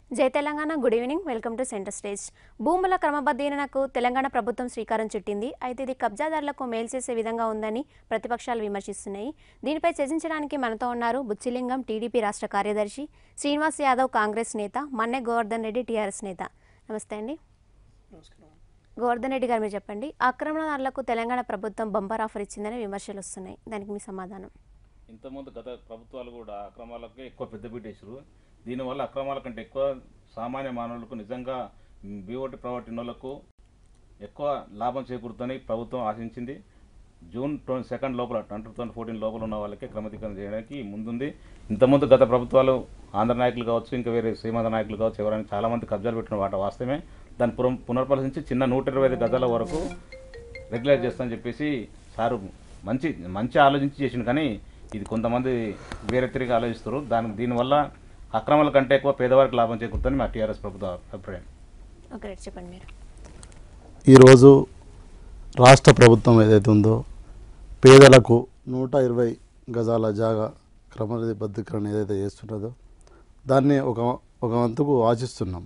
జై Telangana good evening welcome to centre stage భూముల క్రమబద్ధీకరణకు తెలంగాణ ప్రభుత్వం శ్రీకారం చుట్టింది అయితే ఇది కబ్జాదారులకు మేలు చేసే విధంగా ఉందని ప్రతిపక్షాలు విమర్శిస్తున్నాయి దీనిపై చర్చించడానికి మనతో ఉన్నారు బుచ్చిలింగం టీడీపీ రాష్ట్ర కార్యదర్శి శ్రీనివాస్ యాదవ్ కాంగ్రెస్ నేత మన్నె గోవర్ధన్ రెడ్డి టీఆర్ఎస్ నేత నమస్తే అండి గోవర్ధన్ రెడ్డి గారు మీరు చెప్పండి ఆక్రమణదారులకు తెలంగాణ ప్రభుత్వం బంపర్ ఆఫర్ ఇచ్చిందని విమర్శలు వస్తున్నాయి దానికి మీ సమాధానం ఇంతకుముందు గత ప్రభుత్వాలు కూడా అక్రమాలకే ఎక్కువ పెద్దపీట వేసారు దీనివల్ల అక్రమాల కంటే ఎక్కువ సామాన్య మానవులకు నిజంగా బీఓటి ప్రైవేట్ ఇన్నోళ్లకు ఎక్కువ లాభం చేకూరుతుందని ప్రభుత్వం ఆశించింది జూన్ ట్వంటీ సెకండ్ లోపల ట్వంటీ ట్వంటీ ఫోర్టీన్ లోపల ఉన్న వాళ్ళకి క్రమశిక్షణ చేయడానికి ముందుంది ఇంతకుముందు గత ప్రభుత్వాలు ఆంధ్ర నాయకులు కావచ్చు ఇంకా వేరే శ్రీమంత నాయకులు కావచ్చు ఎవరైనా చాలామంది కబ్జాలు పెట్టిన వాట వాస్తవమే దాన్ని పురం పునర్పరిశీలించి చిన్న నూట ఇరవై ఐదు గజాల వరకు రెగ్యులర్ చేస్తామని చెప్పేసి సారు మంచి మంచి ఆలోచించి చేసిండు కానీ ఇది కొంతమంది వేరే తిరిగి ఆలోచిస్తారు దాని దీనివల్ల అక్రమాల కంటే ఎక్కువ పేదవారికి లాభం చేకూరుతుందని మా టీఆర్ఎస్ ప్రభుత్వ అభిప్రాయం ఓకే రైట్ చెప్పండి మీరు ఈరోజు రాష్ట్ర ప్రభుత్వం ఏదైతే ఉందో పేదలకు నూట ఇరవై గజాల జాగా క్రమబద్ధీకరణ ఏదైతే చేస్తున్నదో దాన్ని ఒక ఒక వంతుకు ఆశిస్తున్నాం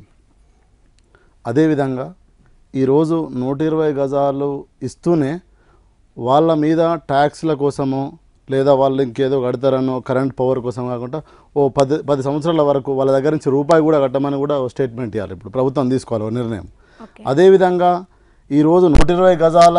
అదేవిధంగా ఈరోజు నూట ఇరవై గజాలు ఇస్తూనే వాళ్ళ మీద ట్యాక్స్ల కోసమో లేదా వాళ్ళు ఇంకేదో కడతారనో కరెంట్ పవర్ కోసం కాకుండా ఓ పది పది సంవత్సరాల వరకు వాళ్ళ దగ్గర నుంచి రూపాయి కూడా కట్టమని కూడా ఓ స్టేట్మెంట్ ఇవ్వాలి ఇప్పుడు ప్రభుత్వం తీసుకోవాలి ఓ నిర్ణయం ఓకే అదేవిధంగా ఈరోజు నూట ఇరవై గజాల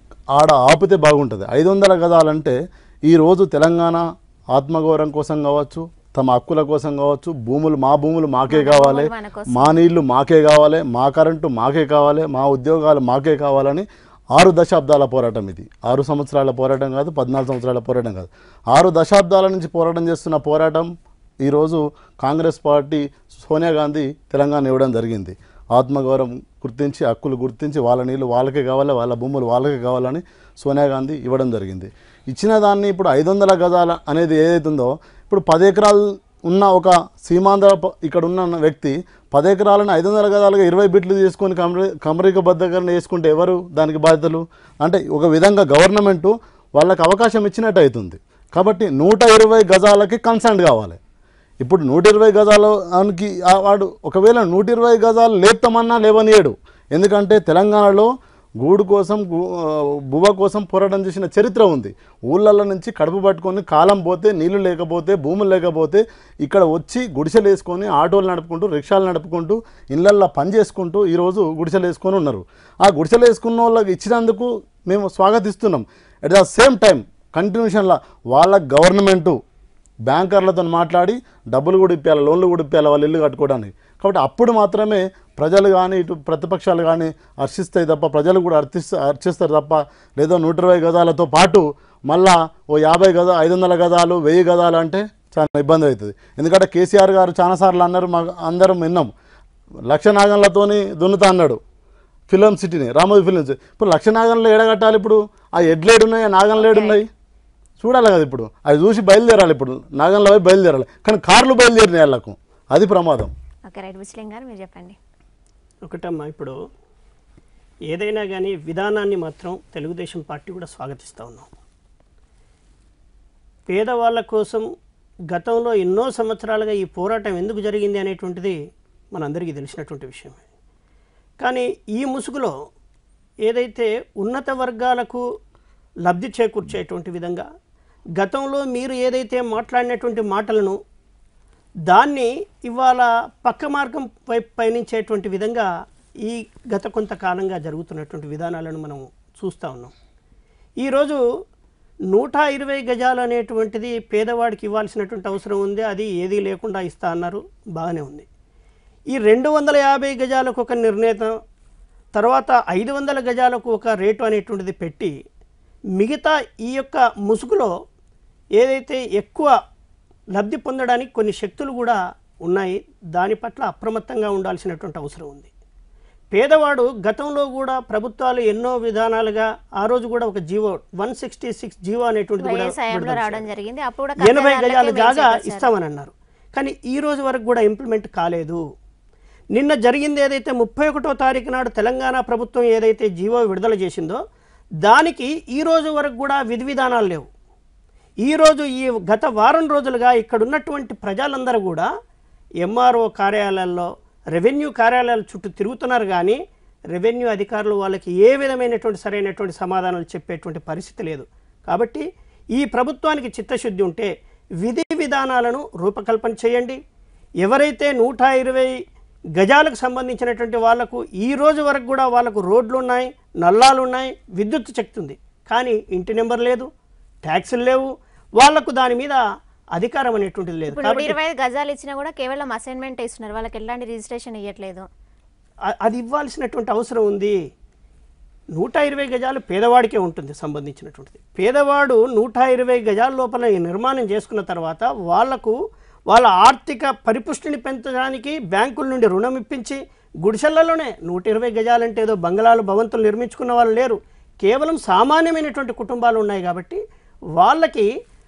ఆడ ఆపితే బాగుంటుంది ఐదు వందల గజాలంటే ఈరోజు తెలంగాణ ఆత్మగౌరవం కోసం కావచ్చు తమ హక్కుల కోసం కావచ్చు భూములు మా భూములు మాకే కావాలి మన కోసం. మా నీళ్లు మాకే కావాలి మా కరెంటు మాకే కావాలి మా ఉద్యోగాలు మాకే కావాలని ఆరు దశాబ్దాల పోరాటం ఇది ఆరు సంవత్సరాల పోరాటం కాదు పద్నాలుగు సంవత్సరాల పోరాటం కాదు ఆరు దశాబ్దాల నుంచి పోరాటం చేస్తున్న పోరాటం ఈరోజు కాంగ్రెస్ పార్టీ సోనియా గాంధీ తెలంగాణ ఇవ్వడం జరిగింది ఆత్మగౌరవం గుర్తించి హక్కులు గుర్తించి వాళ్ళ నీళ్ళు వాళ్ళకే కావాలి వాళ్ళ భూములు వాళ్ళకే కావాలని సోనియా గాంధీ ఇవ్వడం జరిగింది ఇచ్చిన దాన్ని ఇప్పుడు ఐదు వందల గజాల అనేది ఏదైతుందో ఇప్పుడు పది ఎకరాలు ఉన్న ఒక సీమాంధ్ర ప- ఇక్కడ ఉన్న వ్యక్తి పది ఎకరాలను ఐదు వందల గదాలుగా ఇరవై బిట్లు తీసుకొని కమరి కమరిక బద్దకరణ చేసుకుంటే ఎవరు దానికి బాధ్యతలు అంటే ఒక విధంగా గవర్నమెంటు వాళ్ళకి అవకాశం ఇచ్చినట్టు అవుతుంది కాబట్టి నూట ఇరవై గజాలకి కన్సర్న్ కావాలి ఇప్పుడు నూట ఇరవై గజాలకి ఆ వాడు ఒకవేళ నూట ఇరవై గజాలు లేపుతామన్నా లేవనియడు ఎందుకంటే తెలంగాణలో గూడు కోసం గు- ఆ, బువ్వ కోసం పోరాటం చేసిన చరిత్ర ఉంది ఊళ్ళల్లో నుంచి కడుపు పట్టుకొని కాలం పోతే నీళ్లు లేకపోతే భూములు లేకపోతే ఇక్కడ వచ్చి గుడిసెలు వేసుకొని ఆటోలు నడుపుకుంటూ రిక్షాలు నడుపుకుంటూ ఇళ్ళల్లో పని చేసుకుంటూ ఈరోజు గుడిసెలు వేసుకొని ఉన్నారు ఆ గుడిసెలు వేసుకున్న వాళ్ళకి ఇచ్చినందుకు మేము స్వాగతిస్తున్నాం అట్ ద సేమ్ టైం కంటిన్యూషన్లో వాళ్ళ గవర్నమెంటు బ్యాంకర్లతో మాట్లాడి డబ్బులు కూడా ఇప్పించాలి లోన్లు కూడా ఇప్పించాలి వాళ్ళు ఇల్లు కట్టుకోవడానికి కాబట్టి అప్పుడు మాత్రమే ప్రజలు కానీ ఇటు ప్రతిపక్షాలు కానీ హర్షిస్తాయి తప్ప ప్రజలు కూడా హర్షిస్త హర్షిస్తారు తప్ప లేదో నూట ఇరవై గజాలతో పాటు మళ్ళా ఓ యాభై గజ ఐదు వందల గజాలు వెయ్యి గజాలు అంటే చాలా ఇబ్బంది అవుతుంది ఎందుకంటే కేసీఆర్ గారు చాలాసార్లు అన్నారు మా అందరం విన్నాం లక్ష నాగన్లతోని దున్నుతా అన్నాడు ఫిలిం సిటీని రామోజీ ఫిలిం సిటీ ఇప్పుడు లక్ష నాగన్లు ఏడగట్టాలి ఇప్పుడు ఆ ఎడ్లేడు ఉన్నాయి ఆ నాగన్లు ఏడున్నాయి చూడాలి కదా ఇప్పుడు అది చూసి బయలుదేరాలి ఇప్పుడు నాగన్ల వైపు బయలుదేరాలి కానీ కార్లు బయలుదేరినాయి వాళ్ళకు అది ప్రమాదం ఓకే రైట్ బుచ్చిలింగ్ గారు మీరు చెప్పండి ఒకటమ్మా ఇప్పుడు ఏదైనా కానీ విధానాన్ని మాత్రం తెలుగుదేశం పార్టీ కూడా స్వాగతిస్తూ ఉన్నాం పేదవాళ్ళ కోసం గతంలో ఎన్నో సంవత్సరాలుగా ఈ పోరాటం ఎందుకు జరిగింది అనేటువంటిది మనందరికీ తెలిసినటువంటి విషయమే కానీ ఈ ముసుగులో ఏదైతే ఉన్నత వర్గాలకు లబ్ధి చేకూర్చేటువంటి విధంగా గతంలో మీరు ఏదైతే మాట్లాడినటువంటి మాటలను దాన్ని ఇవాళ పక్క మార్గం వైపు పయనించేటువంటి విధంగా ఈ గత కొంతకాలంగా జరుగుతున్నటువంటి విధానాలను మనం చూస్తూ ఉన్నాం ఈరోజు నూట ఇరవై గజాలు అనేటువంటిది పేదవాడికి ఇవ్వాల్సినటువంటి అవసరం ఉంది అది ఏదీ లేకుండా ఇస్తా అన్నారు బాగానే ఉంది ఈ రెండు వందల యాభై గజాలకు ఒక నిర్ణయం తర్వాత ఐదు వందల గజాలకు ఒక రేటు అనేటువంటిది పెట్టి మిగతా ఈ యొక్క ముసుగులో ఏదైతే ఎక్కువ లబ్ధి పొందడానికి కొన్ని శక్తులు కూడా ఉన్నాయి దాని పట్ల అప్రమత్తంగా ఉండాల్సినటువంటి అవసరం ఉంది పేదవాడు గతంలో కూడా ప్రభుత్వాలు ఎన్నో విధానాలుగా ఆ రోజు కూడా ఒక GO one sixty six GO అనేటువంటిది కూడా వైఎస్ హయాంలో విడుదల రావడం చేశారు. జరిగింది అప్పుడు కూడా ఎనభై కబ్జాదారులకే గజాల మేలు జాగా చేకూర్చారు. ఇస్తామని అన్నారు కానీ ఈ రోజు వరకు కూడా ఇంప్లిమెంట్ కాలేదు నిన్న జరిగింది ఏదైతే ముప్పై ఒకటో తారీఖు నాడు తెలంగాణ ప్రభుత్వం ఏదైతే జీవో విడుదల చేసిందో దానికి ఈ రోజు వరకు కూడా విధి విధానాలు లేవు ఈరోజు ఈ గత వారం రోజులుగా ఇక్కడ ఉన్నటువంటి ప్రజలందరూ కూడా ఎంఆర్ఓ కార్యాలయాల్లో రెవెన్యూ కార్యాలయాల చుట్టూ తిరుగుతున్నారు కానీ రెవెన్యూ అధికారులు వాళ్ళకి ఏ విధమైనటువంటి సరైనటువంటి సమాధానాలు చెప్పేటువంటి పరిస్థితి లేదు కాబట్టి ఈ ప్రభుత్వానికి చిత్తశుద్ధి ఉంటే విధి విధానాలను రూపకల్పన చేయండి ఎవరైతే నూట ఇరవై గజాలకు సంబంధించినటువంటి వాళ్లకు ఈ రోజు వరకు కూడా వాళ్ళకు రోడ్లు ఉన్నాయి నల్లాలు ఉన్నాయి విద్యుత్ శక్తి ఉంది కానీ ఇంటి నెంబర్ లేదు ట్యాక్సులు లేవు వాళ్లకు దాని మీద అధికారం అనేటువంటిది లేదు ఇప్పుడు నూట కాబట్టి ఇరవై ఐదు గజాలు ఇచ్చినా కూడా కేవలం అసైన్మెంట్ ఇస్తున్నారు వాళ్ళకి ఎలాంటి రిజిస్ట్రేషన్ ఇవ్వట్లేదు అ- అది ఇవ్వాల్సినటువంటి అవసరం ఉంది నూట ఇరవై గజాలు పేదవాడికే ఉంటుంది సంబంధించినటువంటిది పేదవాడు నూట ఇరవై గజాల లోపల ఈ నిర్మాణం చేసుకున్న తర్వాత వాళ్లకు వాళ్ళ ఆర్థిక పరిపుష్టిని పెంచడానికి బ్యాంకుల నుండి రుణం ఇప్పించి గుడిసెళ్లలోనే నూట ఇరవై గజాలంటే ఏదో బంగళాలు భవంతులు నిర్మించుకున్న వాళ్ళు లేరు కేవలం సామాన్యమైనటువంటి కుటుంబాలు ఉన్నాయి కాబట్టి వాళ్ళకి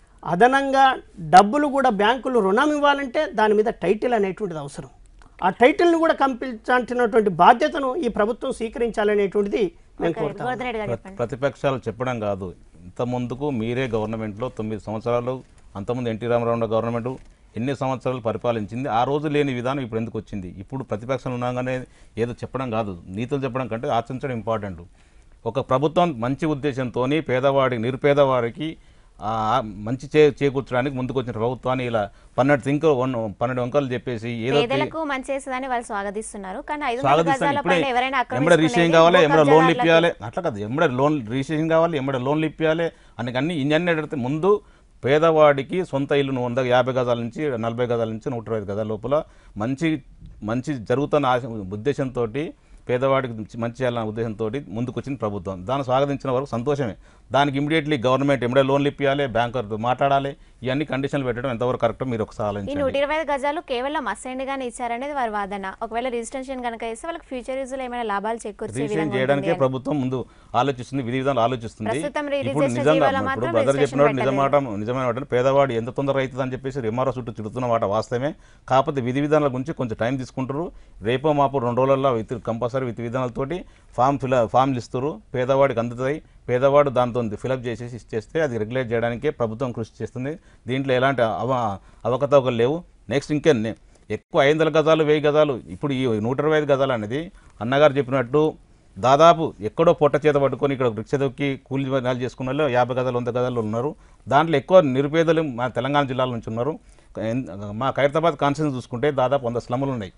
అదనంగా డబ్బులు కూడా బ్యాంకులు రుణం ఇవ్వాలంటే దాని మీద టైటిల్ అనేటువంటిది అవసరం ఆ టైటిల్ని కూడా కంపించాల్సినటువంటి బాధ్యతను ఈ ప్రభుత్వం స్వీకరించాలనేటువంటిది మేము కోరుతాం గోవర్ధన్ రెడ్డి గారు ప్ర- చెప్పండి ప్రతిపక్షాలు చెప్పడం కాదు ఇంత ముందుకు మీరే గవర్నమెంట్లో తొమ్మిది సంవత్సరాలు అంతకుముందు ఎన్టీ రామారావు గవర్నమెంట్ ఎన్ని సంవత్సరాలు పరిపాలించింది ఆ రోజు లేని విధానం ఇప్పుడు ఎందుకు వచ్చింది ఇప్పుడు ప్రతిపక్షాలు ఉండగానే ఏదో చెప్పడం కాదు నీతులు చెప్పడం కంటే ఆచరించడం ఇంపార్టెంట్ ఒక ప్రభుత్వం మంచి ఉద్దేశంతో పేదవాడి నిరుపేదవాడికి ఆ, మంచి చే చేకూర్చడానికి ముందుకు వచ్చిన ప్రభుత్వాన్ని ఇలా పన్నెండు సింక్ పన్నెండు వంకలు చెప్పేసి ఏదో పేదలకు మంచి చేస్తుందని వాళ్ళు స్వాగతిస్తున్నారు కానీ ఐదు వందల స్వాగతిస్తాను గజాల ఇప్పుడే పైన ఎవరైనా ఎమ్మడే రిజిస్ట్రేషన్ కావాలి ఎమ్మడే లోన్లు ఆక్రమించుకునేది ఇప్పించాలి అట్లా కాదు ఎమ్మడే లోన్ రిజిస్ట్రేషన్ కావాలి ఎమ్మడే లోన్లు ఇప్పించాలి అని అన్ని ఇవన్నీ అడిగితే ముందు పేదవాడికి సొంత ఇల్లు వంద యాభై గజాల నుంచి నలభై గజాల నుంచి నూట ఇరవై గజాల లోపల మంచి మంచి జరుగుతున్న ఆశ ఉద్దేశంతో పేదవాడికి మంచి చేయాలన్న ఉద్దేశంతో ముందుకు వచ్చింది ప్రభుత్వం దాన్ని స్వాగతించిన వరకు సంతోషమే దానికి ఇమీడియట్లీ గవర్నమెంట్ ఎమ్మడే లోన్లు ఇప్పించాలి బ్యాంకర్తో మాట్లాడాలి ఇవన్నీ కండిషన్లు పెట్టడం ఎంతవరకు కరెక్టో మీరు ఒకసారి ఈ ఆలోచించండి నూట ఇరవై ఐదు గజాలు కేవలం అసైన్డ్ గానే ఇచ్చారనేది వారి వాదన ఒకవేళ రిజిస్ట్రేషన్ కనుక ఇస్తే వాళ్ళకి ఫ్యూచర్ యూజ్ లో ఏమైనా లాభాలు చేకూర్చే రిజిస్ట్రేషన్ విధంగా ఉంటుంది చేయడానికే అని. ప్రభుత్వం ముందు ఆలోచిస్తుంది విధి విధానాలు ఆలోచిస్తుంది ప్రస్తుతం ఇప్పుడు రిజిస్ట్రేషన్ నిజంగా జీవాల ఇప్పుడు మాత్రం బ్రదర్ రిజిస్ట్రేషన్ చెప్పినట్టు నిజమాట నిజమైన మాట పేదవాడు ఎంత తొందర అవుతుంది అని చెప్పేసి ఎంఆర్ఓ చుట్టూ తిడుతున్న మాట వాస్తవమే కాకపోతే విధి విధానాల గురించి కొంచెం టైం తీసుకుంటారు రేపో మాపు రెండు రోజులలో విత్ కంపల్సరీ విధి విధానాలతోటి ఫామ్ ఫిల్ ఫామ్లు ఇస్తారు పేదవాడికి అందుతాయి పేదవాడు దాంతో ఫిలప్ చేసేసి ఇచ్చేస్తే అది రెగ్యులేట్ చేయడానికే ప్రభుత్వం కృషి చేస్తుంది దీంట్లో ఎలాంటి అవ అవకతవకలు లేవు నెక్స్ట్ ఇంకెన్ని ఎక్కువ ఐదు వందల గజాలు వెయ్యి గజాలు ఇప్పుడు ఈ నూట ఇరవై ఐదు గజాలు అనేది అన్నగారు చెప్పినట్టు దాదాపు ఎక్కడో పొట్ట చేత పట్టుకొని ఇక్కడ రిక్ష దొక్కి కూలి పనులు చేసుకున్న వాళ్ళు యాభై గజాలు వంద గజాలు ఉన్నారు దాంట్లో ఎక్కువ నిరుపేదలు మా తెలంగాణ జిల్లాల నుంచి ఉన్నారు ఎన్- మా ఖైరతాబాద్ కాన్స్టిట్యూన్స్ చూసుకుంటే దాదాపు వంద స్లమ్లు ఉన్నాయి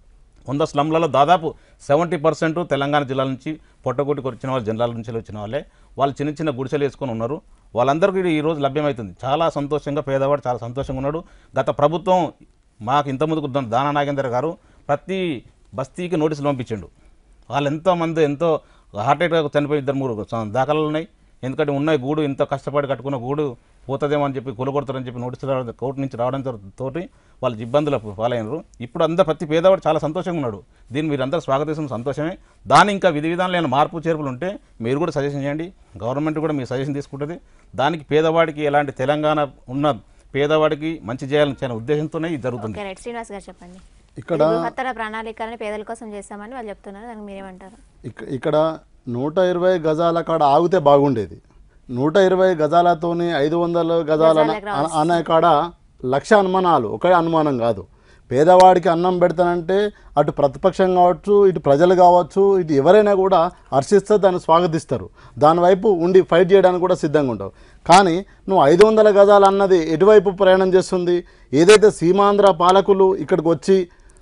వంద స్లమ్లలో దాదాపు సెవెంటీ పర్సెంట్ తెలంగాణ జిల్లాల నుంచి పొట్టగొట్టుకు వచ్చిన వాళ్ళు జిల్లాల నుంచి వచ్చిన వాళ్ళే వాళ్ళు చిన్న చిన్న గుడిసెలు వేసుకొని ఉన్నారు వాళ్ళందరికీ ఈ రోజు లభ్యమవుతుంది చాలా సంతోషంగా పేదవాడు చాలా సంతోషంగా ఉన్నాడు గత ప్రభుత్వం మాకు ఇంతకుముందుకు దా- దానా నాగేందర్ గారు ప్రతి బస్తీకి నోటీసులు పంపించిండు వాళ్ళు ఎంతో మంది ఎంతో హార్ట్ అటాక్ చనిపోయి ఇద్దరు మూడు స- దాఖలాలు ఉన్నాయి ఎందుకంటే ఉన్న గూడు ఇంత కష్టపడి కట్టుకున్న గూడు పోతుందేమో అని చెప్పి కూలగొడతారని చెప్పి నోటీసులు రావడం కోర్టు నుంచి రావడం తోటి వాళ్ళు ఇబ్బందులకు పాలైనరు ఇప్పుడు అందరూ ప్రతి పేదవాడు చాలా సంతోషంగా ఉన్నాడు దీన్ని మీరు అందరూ స్వాగతిస్తున్న సంతోషమే దాని ఇంకా విధి విధానాలైన మార్పు చేర్పులు ఉంటే మీరు కూడా సజెషన్ చేయండి గవర్నమెంట్ కూడా మీ సజెషన్ తీసుకుంటుంది దానికి పేదవాడికి ఎలాంటి తెలంగాణ ఉన్న పేదవాడికి మంచి చేయాలని చాలా ఉద్దేశంతోనే ఇది జరుగుతుంది ఓకే రైట్ శ్రీనివాస్ గారు చెప్పండి ఇక్కడ ఇది బృహత్తర ప్రణాళికని పేదల కోసం చేస్తామని వాళ్ళు చెప్తున్నారు దానికి మీరేమంటారు ఇక- ఇక్కడ నూట ఇరవై గజాల కాడ ఆగితే బాగుండేది నూట ఇరవై గజాలతోని ఐదు వందల గజాల గజాలకు అన- అనే కాడ లక్ష అనుమానాలు ఒకే అనుమానం కాదు పేదవాడికి అన్నం పెడతానంటే అటు ప్రతిపక్షం కావచ్చు ఇటు ప్రజలు కావచ్చు ఇటు ఎవరైనా కూడా హర్షిస్తే దాన్ని స్వాగతిస్తారు దానివైపు ఉండి ఫైట్ చేయడానికి కూడా సిద్ధంగా ఉంటావు కానీ నువ్వు ఐదు వందల గజాలు అన్నది ఎటువైపు ప్రయాణం చేస్తుంది ఏదైతే సీమాంధ్ర పాలకులు ఇక్కడికి వచ్చి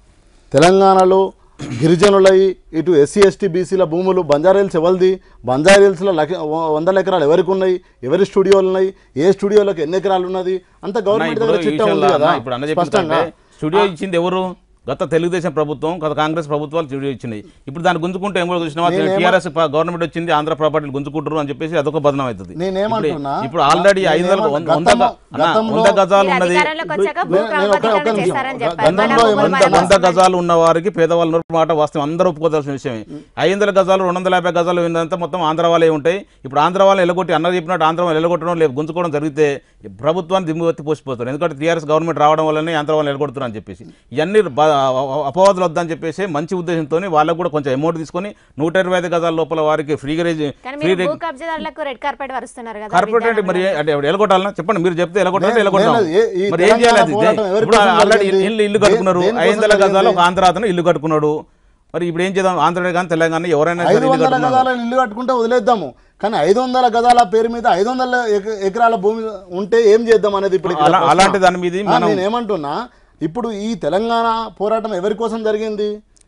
తెలంగాణలో గిరిజనులై ఇటు ఎస్సీ ఎస్టీ బీసీల భూములు బంజారాహిల్స్ ఎవరిది బంజారాహిల్స్లో లక్ష వ- వందల ఎకరాలు ఎవరికి ఉన్నాయి ఎవరి స్టూడియోలు ఉన్నాయి ఏ స్టూడియోలకు ఎన్ని ఎకరాలు ఉన్నది అంత అన్న, గవర్నమెంట్ ఇప్పుడు దగ్గర ఈ చిట్టం ఉంది విషయంలో కదా అన్న, ఇప్పుడు అన్న స్పష్టంగా చెప్పిందంటే స్టూడియో ఇచ్చింది ఎవరు గత తెలుగుదేశం ప్రభుత్వం గత కాంగ్రెస్ ప్రభుత్వాలు స్టూడియో ఇచ్చినాయి ఇప్పుడు దాన్ని గుంజుకుంటే ఏం కూడా చూసినా టీఆర్ఎస్ గవర్నమెంట్ వచ్చింది ఆంధ్ర ప్రాపర్టీలు గుంజుకుంటారు అని చెప్పేసి అదొక బదనం అవుతుంది నేనేమంటున్నా? ఇప్పుడు- ఇప్పుడు ఆల్రెడీ ఐదు వందల నేనేమన్నా- వంద వంద గతంలో- అన్న, గతంలో- వంద గజాలు మీరు ఉన్నది అధికారంలోకి వచ్చాక భూ నేను- నేను ఒక- ఒక క్రమబద్ధీకరణ నిమిషం. చేస్తారని చెప్పారు గతంలో మన భూములు వంద మన వంద కోసం గజాలు ఉన్న వారికి పేదవాళ్ళ నోటి మాట వాస్తవం అందరూ ఒప్పుకోవాల్సిన విషయమే ఐదు వందల గజాలు రెండు వందల యాభై గజాలు ఏందంతా మొత్తం ఆంధ్ర వాళ్ళే ఉంటాయి ఇప్పుడు ఆంధ్ర వాళ్ళు ఎల్లగొట్టి అన్న చెప్పినట్టు ఆంధ్ర వాళ్ళు ఎల్లగొట్టడం లేదు గుంజుకోవడం జరిగితే ప్రభుత్వాన్ని దిమ్మెత్తి పోసిపోతారు ఎందుకంటే టీఆర్ఎస్ గవర్నమెంట్ రావడం వల్లనే ఆంధ్ర వాళ్ళు ఎల్లగొడుతున్నారు అని చెప్పేసి ఇవన్నీ బ- అ- అపవాదులు వద్దని చెప్పేసి మంచి ఉద్దేశంతో వాళ్ళకు కూడా కొంచెం అమౌంట్ తీసుకొని నూట ఇరవై ఐదు గజాల లోపల వారికి ఫ్రీగా రేజ్ కానీ ఫ్రీ మీరు భూ కబ్జాదారులకు రెడ్ కార్పెట్ వరుస్తున్నారు కదా కార్పొరేట్ మరి అంటే ఎలగొట్టాలన్నా చెప్పండి మీరు చెప్తే ఎలగొట్టాలి నేను- ఎలగొట్టాం నేను ఏ- ఈ మరి ఏం చేయాలి అది? తెలంగాణ పోరాటం ఎవరి ఇప్పుడు కోసం ఆల్రెడీ జరిగింది? ఇల్లు ఇల్లు దే- కట్టుకున్నారు దేనికోసం ఐదు వందల గజాలు జరిగింది? ఒక ఆంధ్ర అతను ఇల్లు కట్టుకున్నాడు మరి ఇప్పుడు ఏం చేద్దాం ఆంధ్ర కానీ తెలంగాణ ఎవరైనా సరే ఐదు ఇల్లు వందల కట్టుకున్నారు గదాల ఇల్లు కట్టుకుంటే వదిలేద్దాము కానీ ఐదు వందల గదాల పేరు మీద ఐదు వందల ఎక- ఎకరాల భూమి ఉంటే ఏం చేద్దాం అనేది ఇప్పుడు ఇక్కడ అలా- ప్రశ్న. అలాంటి దాని మీద ఆ, మనం నేను ఏమంటున్నా ఇప్పుడు ఈ తెలంగాణ పోరాటం ఎవరి కోసం జరిగింది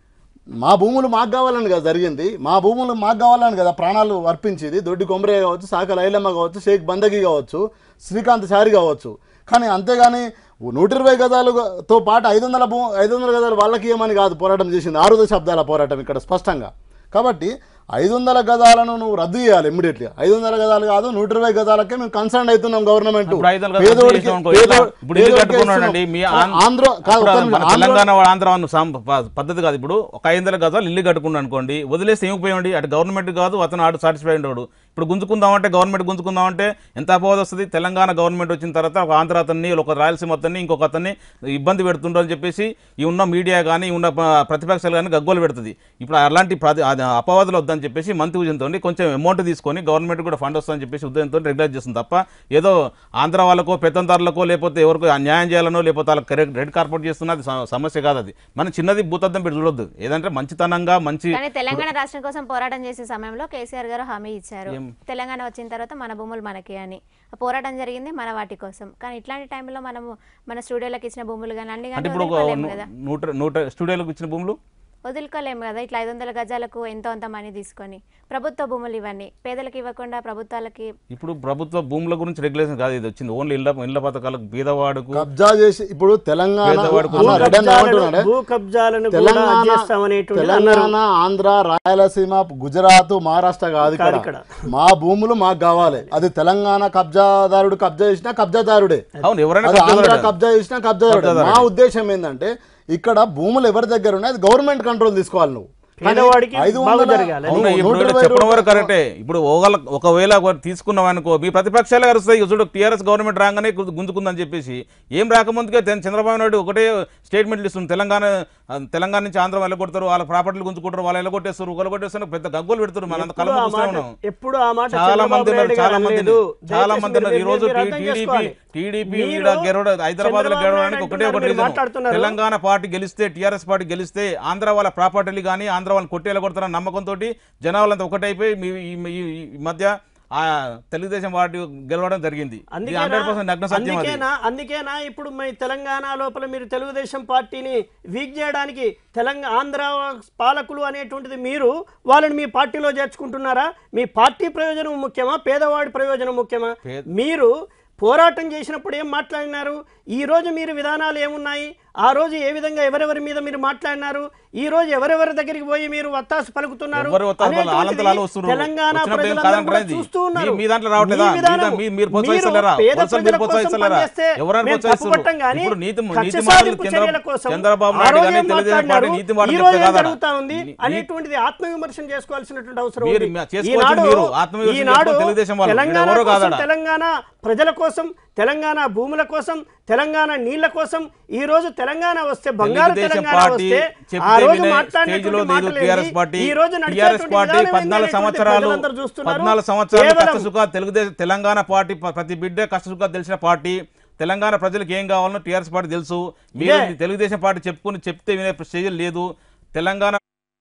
మా భూములు మాకు కావాలని కదా జరిగింది మా భూములు మాకు కావాలని కదా ప్రాణాలు అర్పించేది దొడ్డి కొమరయ్య కావచ్చు సాక లైలమ్మ కావచ్చు షేక్ బందగి కావచ్చు శ్రీకాంత్ చారి కావచ్చు కానీ అంతేగాని నూట ఇరవై గదాలతో పాటు ఐదు వందల భూ ఐదు వందల గదాలు వాళ్ళకి ఏమని కాదు పోరాటం చేసింది ఆరు దశాబ్దాల పోరాటం ఇక్కడ స్పష్టంగా కాబట్టి ఐదు వందల గదాలను నువ్వు రద్దు చేయాలి ఇమ్మీడియట్లీ ఐదు వందల గదాలు కాదు నూట ఇరవై గదాలకే మేము కన్సర్న్ అవుతున్నాం గవర్నమెంట్ ఇప్పుడు ఐదు వందల గజాలు చేసాం అనుకో, ఇట్లా ఇప్పుడు ఇల్లు కట్టుకున్నాడండి మీ ఆంధ్ర ఆంధ్ర కాదు, ఇప్పుడు ఒక్క మన నిమిషం. ఆంధ్ర- తెలంగాణ వాడు ఆంధ్ర వాడు సం- ప- పద్ధతి కాదు ఇప్పుడు ఒక ఐదు వందల గజాలు ఇల్లు కట్టుకున్నాడు అనుకోండి వదిలేస్తే ఏమి పోయండి అటు గవర్నమెంట్ కాదు అతను ఆడు సాటిస్ఫై ఉండడు ఇప్పుడు గుంజుకుందామంటే గవర్నమెంట్ గుంజుకుందామంటే ఎంత అపవాదం వస్తుంది తెలంగాణ గవర్నమెంట్ వచ్చిన తర్వాత ఒక ఆంధ్ర అతన్ని ఒక రాయలసీమ అతన్ని ఇంకొక అతన్ని ఇబ్బంది పెడుతుండ్రు అని చెప్పేసి ఈ ఉన్న మీడియా కానీ ఉన్న ప- ప్రతిపక్షాలు కానీ గగ్గోలు పెడుతుంది ఇప్పుడు అలాంటి ప్రతి అది అపవాదులు వద్దని చెప్పేసి మంత్రి ఉద్యంతో కొంచెం అమౌంట్ తీసుకొని గవర్నమెంట్ కూడా ఫండ్ వస్తుందని చెప్పేసి ఉద్దేశంతో రెగ్యులర్ చేస్తుంది తప్ప ఏదో ఆంధ్ర వాళ్ళకో పెత్తందారులకో లేకపోతే ఎవరికో న్యాయం చేయాలనో లేకపోతే వాళ్ళకి రెడ్ రెడ్ కార్పొరేట్ చేస్తున్నా అది స- సమస్య కాదు అది మన చిన్నది భూతద్దం పెట్టి చూడొద్దు ఏదంటే మంచితనంగా మంచి కానీ తెలంగాణ రాష్ట్రం కోసం పోరాటం చేసే సమయంలో కేసీఆర్ గారు హామీ ఇచ్చారు తెలంగాణ వచ్చిన తర్వాత మన భూములు మనకే అని ఆ పోరాటం జరిగింది మన వాటి కోసం కానీ ఇట్లాంటి టైంలో మనము మన స్టూడియోలకు ఇచ్చిన భూములు కానీ అన్ని అంటే కానీ ఇప్పుడు ఒక వదులుకోలేము ను- కదా నూట నూట స్టూడియోలకు ఇచ్చిన భూములు వదులుకోలేము కదా ఇట్లా ఐదు వందల గజాలకు ఎంతో అంత మనీ తీసుకొని ప్రభుత్వ భూములు ఇవన్నీ పేదలకు ఇవ్వకుండా ప్రభుత్వాలకి ఇప్పుడు ప్రభుత్వ భూముల గురించి రెగ్యులేషన్ కాదు ఇది వచ్చింది ఓన్లీ ఇళ్ళ ఇళ్ళ పథకాలకు బీదవాడుకు కబ్జా చేసి ఇప్పుడు తెలంగాణ పేదవాడు అన్న భూ రెడ్డి అన్న కబ్జాలను- ఏమంటున్నాడే? భూ కబ్జాలను కూడా తెలంగాణ చేస్తామనేటువంటి అన్నారు తెలంగాణ ఆంధ్ర రాయలసీమ గుజరాత్ మహారాష్ట్ర కాదు కాదు ఇక్కడ ఇక్కడ. మా భూములు మాకు కావాలి అది తెలంగాణ కబ్జాదారుడు కబ్జా చేసినా కబ్జాదారుడే అవును ఎవరైనా అది ఆంధ్ర కబ్జాదారుడే. కబ్జా చేసినా కబ్జాదారుడే మా ఉద్దేశం ఏంటంటే ఇక్కడ భూములు ఎవరి దగ్గర ఉన్నాయి అది గవర్నమెంట్ కంట్రోల్ తీసుకోవాలి నువ్వు కానీ పేదవాడికి ఐదు బాగు వందల- జరగాలి. అవును నూట ఇప్పుడు ఇరవై చెప్పడం వరకు రూపాయలు- కరెక్టే ఇప్పుడు ఒకవేళ ఒకవేళ ఒకరు తీసుకున్నాం అనుకో మీ ప్రతిపక్షాలే అరుస్తాయి ఇక చూడు టీఆర్ఎస్ గవర్నమెంట్ రాగానే గు- గుంజుకుందని చెప్పేసి ఏం రాకముందుకే తె- చంద్రబాబు నాయుడు ఒకటే స్టేట్మెంట్లు ఇస్తుంది తెలంగాణ ఆ, తెలంగాణ నుంచి ఆంధ్ర వెళ్ళగొడతారు వాళ్ళ ప్రాపర్టీలు గుంజుకుంటారు వాళ్ళు వెళ్ళగొట్టేస్తారు వెళ్ళగొట్టేస్తారు పెద్ద గగ్గోలు పెడతారు మన ఎప్పుడు కళ్ళ ఆ చూస్తూనే మాట ఉన్నాం ఎప్పుడు ఆ మాట చాలా చంద్రబాబు మంది ఉన్నారు నాయుడు చాలా గారు మంది అనలేదు. చాలా దయచేసి మంది ఉన్నారు ఈ మీరు- రోజు మీరు అర్థం టీడీపీ చేసుకోవాలి. టీడీపీ మీరు ఈడ గెలవడ హైదరాబాద్ లో చంద్రబాబు గెలవడానికి నాయుడు ఒకటే ఒకటి అంటున్నారు, రీజన్ మాట్లాడుతున్నారు. తెలంగాణ పార్టీ గెలిస్తే టీఆర్ఎస్ పార్టీ గెలిస్తే ఆంధ్ర వాళ్ళ ప్రాపర్టీలు కానీ ఆంధ్ర వాళ్ళని కొట్టేలా కొడతారన్న నమ్మకంతో జనాలంతా ఒకటైపోయి మీ ఈ- ఈ- ఈ మధ్య ఆ తెలుగుదేశం పార్టీ గెలవడం జరిగింది అందుకేనా హండ్రెడ్ పర్సెంట్ నగ్న సత్యం అది అందుకేనా అందుకేనా ఇప్పుడు మీ తెలంగాణ లోపల మీరు తెలుగుదేశం పార్టీని వీక్ చేయడానికి తెలంగాణ ఆంధ్ర పాలకులు అనేటువంటిది మీరు వాళ్ళని మీ పార్టీలో చేర్చుకుంటున్నారా మీ పార్టీ ప్రయోజనం ముఖ్యమా పేదవాడి ప్రయోజనం ముఖ్యమా పే- మీరు పోరాటం చేసినప్పుడు ఏం మాట్లాడినారు ఈ రోజు మీరు విధానాలు ఏమున్నాయి ఆ రోజు ఏ విధంగా ఎవరెవరి మీద మీరు మాట్లాడినారు ఈ రోజు ఎవరెవరి దగ్గరికి పోయి మీరు వత్తాసు పలుకుతున్నారు ఎవరు ఒత్తాసు పలు- అనేటువంటిది ఆలంతరాలు వాళ్ళు వస్తున్నారు. తెలంగాణ వచ్చినప్పుడు ఏం ప్రజలందరూ కాదంటారా కూడా ఇది? చూస్తూ ఉన్నారు మీ- మీ దాంట్లో రావట్లేదా? మీ విధానం, మీ- మీ- మీరు ప్రోత్సహిస్తలేరా? మీరు పేద వలసలు ప్రజల మీరు కోసం ప్రోత్సహిస్తలేరా? పనిచేస్తే ఎవరైనా మేము ప్రోత్సహిస్తున్నారు? తప్పుపట్టం కానీ ఇప్పుడు నీతి- కక్ష నీతి సాధింపు మాటలు చర్యల చంద్ర- కోసం చంద్రబాబు ఆ నాయుడు రోజు కానీ ఏం తెలుగుదేశం మాట్లాడినారు? పార్టీ నీతి మాటలు ఈ రోజు చెప్తే ఏం కాదా? జరుగుతా ఉంది నీ- అనేటువంటిది ఆత్మవిమర్శన చేసుకోవాల్సినటువంటి అవసరం మీరు ఉంది. మ్యా- చేసుకోవచ్చు ఈనాడు- మీరు. ఆత్మవిమర్శన ఈనాడు చేసుకోవాలి తెలుగుదేశం వాళ్ళు. తెలంగాణ మీరు ఎవరో కోసం, కాదడా? తెలంగాణ ప్రజల కోసం తెలంగాణ భూముల కోసం తెలంగాణ నీళ్ల కోసం ఈ రోజు తెలంగాణ వస్తే బంగారు తెలుగుదేశం తెలంగాణ పార్టీ వస్తే ఆ చెప్తే రోజు వినే స్టేజ్లో మాట్లాడినటువంటి లేదు మాటలు టీఆర్ఎస్ ఏంటి? పార్టీ ఈ రోజు టీఆర్ఎస్ నడిచేటువంటి పార్టీ విధానం ఏంటి పద్నాలుగు అనేటువంటిది సంవత్సరాలు ప్రజలందరూ చూస్తున్నారు. పద్నాలుగు సంవత్సరాలు కేవలం కష్టసుఖ తెలుగుదేశం తెలంగాణ పార్టీ ప- ప్రతి బిడ్డ కష్టసుఖ తెలిసిన పార్టీ తెలంగాణ ప్రజలకు ఏం కావాలనో టీఆర్ఎస్ పార్టీ తెలుసు మీరు ఇదే. తెలుగుదేశం పార్టీ చెప్పుకుని చెప్తే వినే స్టేజ్ లేదు తెలంగాణ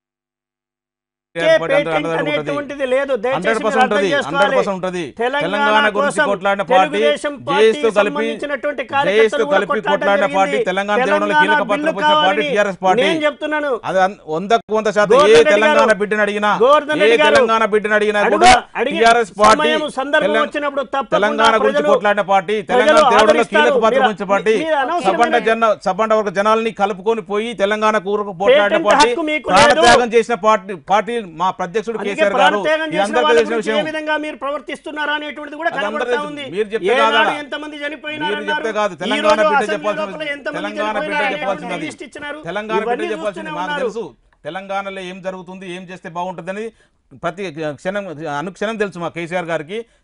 ఏ పార్టీ అందరూ పేటెంట్ అండదండ ఉంటుంది. అనేటువంటిది లేదు దయచేసి హండ్రెడ్ మీరు పర్సెంట్ అర్థం ఉంటుంది హండ్రెడ్ చేసుకోవాలి. పర్సెంట్ ఉంటుంది తెలంగాణ తెలంగాణ గురించి కోసం కొట్లాడిన పార్టీ తెలుగుదేశం జేఎస్తో పార్టీకి కలిపి సంబంధించినటువంటి జేఎస్తో కార్యకర్తలు కూడా కలిపి కొట్లాడడం కొట్లాడిన పార్టీ జరిగింది. తెలంగాణ తేవడంలో తెలంగాణ కీలక పాత్ర బిల్లు పోషించిన పార్టీ కావాలని టీఆర్ఎస్ పార్టీ నేను చెప్తున్నాను అది అన్- వందకు వంద శాతం ఏ గోవర్ధన్ రెడ్డి తెలంగాణ గారు, బిడ్డను అడిగినా గోవర్ధన్ ఏ రెడ్డి గారు, తెలంగాణ బిడ్డను అడిగినా అడుగు- కూడా అడిగి టీఆర్ఎస్ పార్టీ సమయం, సందర్భం తెలం- వచ్చినప్పుడు తప్పకుండా తెలంగాణ గురించి ప్రజలు- కొట్లాడిన పార్టీ ప్రజలు తెలంగాణ తేవడంలో ఆదరిస్తారు. కీలక పాత్ర మీరు- వహించిన పార్టీ మీరు అనవసరమైన- సబండ జన సబండ వర్గ జనాల్ని కలుపుకొని పోయి తెలంగాణ కూరకు పోట్లాడిన పేటెంట్ పార్టీ హక్కు మీకు ప్రాణత్యాగం లేదు. చేసిన పార్టీ పార్టీ మా అధ్యక్షుడు అందుకే కేసీఆర్ గారు ప్రాణత్యాగం ఇది చేసిన అందరికీ వాళ్ళ తెలిసిన గురించి ఏ విషయం విధంగా మీరు ప్రవర్తిస్తున్నారా అనేటువంటిది కూడా అది కనబడతా అందరికీ ఉంది మీరు చెప్తే ఏనాడు కాదా? ఎంతమంది మీరు చనిపోయినారన్నారు చెప్తే కాదు ఈ తెలంగాణ రోజు బిడ్డ అసెంబ్లీ చెప్పాల్సింది లోపల ఎంతమంది తెలంగాణ బిడ్డ చనిపోయినారు చెప్పాల్సింది అనేటువంటి అది. లిస్ట్ ఇచ్చినారు తెలంగాణ బిడ్డ ఇవన్నీ చెప్పాల్సింది చూస్తూనే మాకు ఉన్నారు. తెలుసు తెలంగాణలో ఏం జరుగుతుంది ఏం చేస్తే బాగుంటుందని ప్రతి క్షణం అనుక్షణం తెలుసు మా కేసీఆర్ గారికి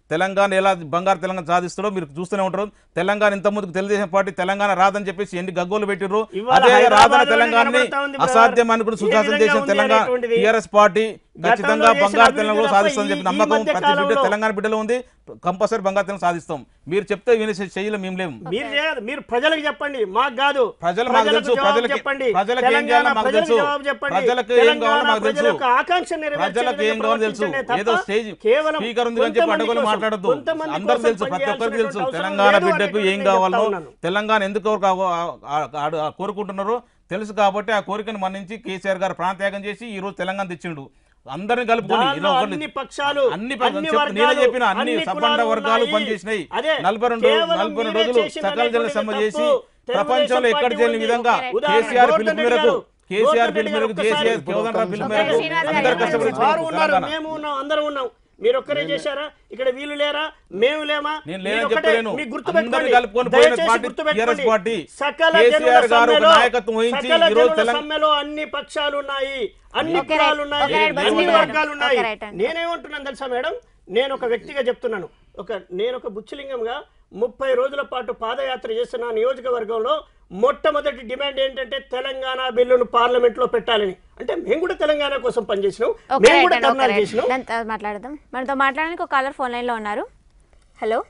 తెలంగాణ ఎలా బంగారు తెలంగాణ సాధిస్తాడో మీరు చూస్తూనే ఉంటారు తెలంగాణ ఇంత ముందుకు తెలుగుదేశం పార్టీ తెలంగాణ రాదని చెప్పేసి ఎన్ని గగ్గోలు పెట్టిర్రు ఇవాళ అదే హైదరాబాద్లోనే రాదని తెలంగాణని కనబడతా ఉంది బ్రదర్. అసాధ్యం అనుకుని ఏ సుశాసన విధంగా చేసిన ఉంది తెలంగాణ అనేటువంటిది. టీఆర్ఎస్ పార్టీ ఖచ్చితంగా గతంలో చేసిన బంగారు అభివృద్ధి తెలంగాణ తప్ప సాధిస్తుందని చెప్పి ఈ- ఈ నమ్మకం మధ్య ప్రతి బిడ్డ కాలంలో- తెలంగాణ బిడ్డలో ఉంది కంపల్సరీ బంగారు తెలంగాణ సాధిస్తాం మీరు చెప్తే వినే చెయ్యలేం మేము లేము మీరు చేయదు మీరు ప్రజలకు చెప్పండి మాకు కాదు ప్రజలు మాకు ప్రజలకు తెలుసు, జవాబు ప్రజలకి- చెప్పండి ప్రజలకు ఏం తెలంగాణ చేయాలో మాకు ప్రజలకు తెలుసు. జవాబు చెప్పండి ప్రజలకు ఏం తెలంగాణ కావాలో మాకు ప్రజల తెలుసు. యొక్క ఆకాంక్ష నెరవేర్చే ప్రజలకు ఏం విధంగా కావాలో తెలుసు ప్రవర్తించండి తప్ప ఏదో స్టేజ్ కేవలం స్పీకర్ ఉంది అని చెప్పి కొంతమంది అడ్డగోలు కోసం, మాట్లాడద్దు కొంతమంది అందరికి కోసం తెలుసు ప్రతి ఒక్కరికి తెలుసు పనిచేయాల్సినటువంటి తెలంగాణ అవసరం లేదు బిడ్డకు ఏం అనేటువంటి కావాలో నేను చెప్తా ఉన్నాను. తెలంగాణ ఎందుకు కావ- ఆ- ఆ- ఆ కోరుకుంటున్నారో తెలుసు కాబట్టి ఆ కోరికను మన్నించి కేసీఆర్ గారు ప్రాణత్యాగం చేసి ఈ రోజు తెలంగాణ తెచ్చిండు అందరిని కలుపుకొని ఇలా దానిలో ఒకరిని- అన్ని పక్షాలు అన్ని ప- అన్ని చెప్పు, నేనే వర్గాలు, చెప్పిన అన్ని అన్ని సబ్బండ కులాలు వర్గాలు ఉన్నాయి. పనిచేసినాయి అదే, నలభై రెండు కేవలం నలభై రెండు మీరే రోజులు చేసిన సకల జన అనేటువంటి సమ్మె తప్పు. చేసి తెలుగుదేశం ప్రపంచంలో ఎక్కడ పార్టీ చేయని ఉంది. విధంగా ఉదాహరణ కేసీఆర్ గోవర్ధన్ పిలుపు రెడ్డి మేరకు గారు, కేసీఆర్ గోవర్ధన్ పిలుపు రెడ్డి మేరకు గారు కేసీఆర్ ఒక్కసారి కేవలం పిలుపు ఒక్క మేరకు శ్రీనివాస్ అందరు గారు కష్టపడి వారు ఉన్నారు తెలంగాణ. మేము ఉన్నాం అందరం ఉన్నాం మీరు ఒక్కరే చేశారా ఇక్కడ వీళ్ళు లేరా మేము లేమా నేను మీరు లేనని ఒక్కటే, చెప్పలేను. మీరు గుర్తు అందరిని పెట్టుకోండి. కలుపుకొని పోయిన దయచేసి పార్టీ గుర్తు TRS పెట్టుకోండి. పార్టీ. సకల కేసీఆర్ జనుల గారు ఒక సమ్మెలో- నాయకత్వం వహించి సకల ఈ రోజు జనుల తెలంగాణ- సమ్మెలో అన్ని పక్షాలు ఉన్నాయి అన్ని ఓకే కులాలు రైట్. ఉన్నాయి ఓకే రైట్. అన్ని బస్ వర్గాలు ఉన్నాయి ఓకే రైట్ అండి. నేనేమంటున్నాను తెలుసా మేడం నేను ఒక వ్యక్తిగా చెప్తున్నాను ఒక నేను ఒక బుచ్చలింగంగా ముప్పై రోజుల పాటు పాదయాత్ర చేస్తున్న నియోజకవర్గంలో మొట్టమొదటి డిమాండ్ ఏంటంటే తెలంగాణ బిల్లును పార్లమెంట్ లో పెట్టాలని అంటే మేము కూడా తెలంగాణ కోసం పనిచేసినాం ఓకే మేము రైట్ కూడా అండి, ఓకే ధర్నాలు రైట్. చేసినాం దాని తర్వాత మాట్లాడదాం మనతో మాట్లాడడానికి ఒక కాలర్ ఫోన్ లైన్లో ఉన్నారు హలో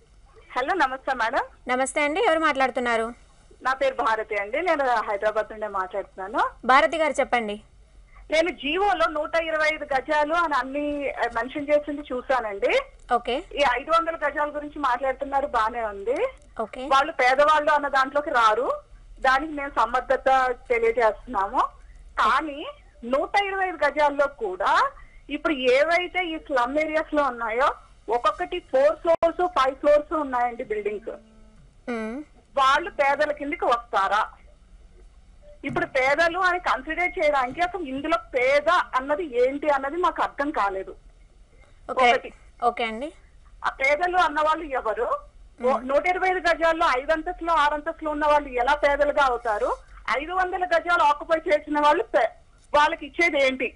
హలో నమస్తే మేడం నమస్తే అండి ఎవరు మాట్లాడుతున్నారు నా పేరు భారతి అండి నేను హైదరాబాద్ నుండి మాట్లాడుతున్నాను భారతి గారు చెప్పండి నేను జీవోలో నూట ఇరవై ఐదు గజాలు అని అన్ని మెన్షన్ చేసింది చూసానండి ఓకే ఈ ఐదు వందల గజాల గురించి మాట్లాడుతున్నారు బానే ఉంది ఓకే వాళ్ళు పేదవాళ్ళు అన్న దాంట్లోకి రారు దానికి మేము సమర్థత తెలియజేస్తున్నాము కానీ నూట ఇరవై ఐదు గజాల్లో కూడా ఇప్పుడు ఏవైతే ఈ స్లమ్ ఏరియాస్ లో ఉన్నాయో ఒక్కొక్కటి ఫోర్ ఫ్లోర్స్ ఫైవ్ ఫ్లోర్స్ ఉన్నాయండి బిల్డింగ్స్ మ్మ్. వాళ్ళు పేదల కిందకి వస్తారా ఇప్పుడు పేదలు అని కన్సిడర్ చేయడానికి అసలు ఇందులో పేద అన్నది ఏంటి అన్నది మాకు అర్థం కాలేదు ఓకే ఒకటి. ఓకే అండి ఆ పేదలు అన్న వాళ్ళు ఎవరు ఓ- నూట ఇరవై ఐదు గజాల్లో ఐదు అంతస్తులు ఆరు అంతస్తులు ఉన్న వాళ్ళు ఎలా పేదలుగా అవుతారు ఐదు వందల గజాలు ఆక్యుపై చేసిన వాళ్ళు పే- వాళ్ళకి ఇచ్చేది ఏంటి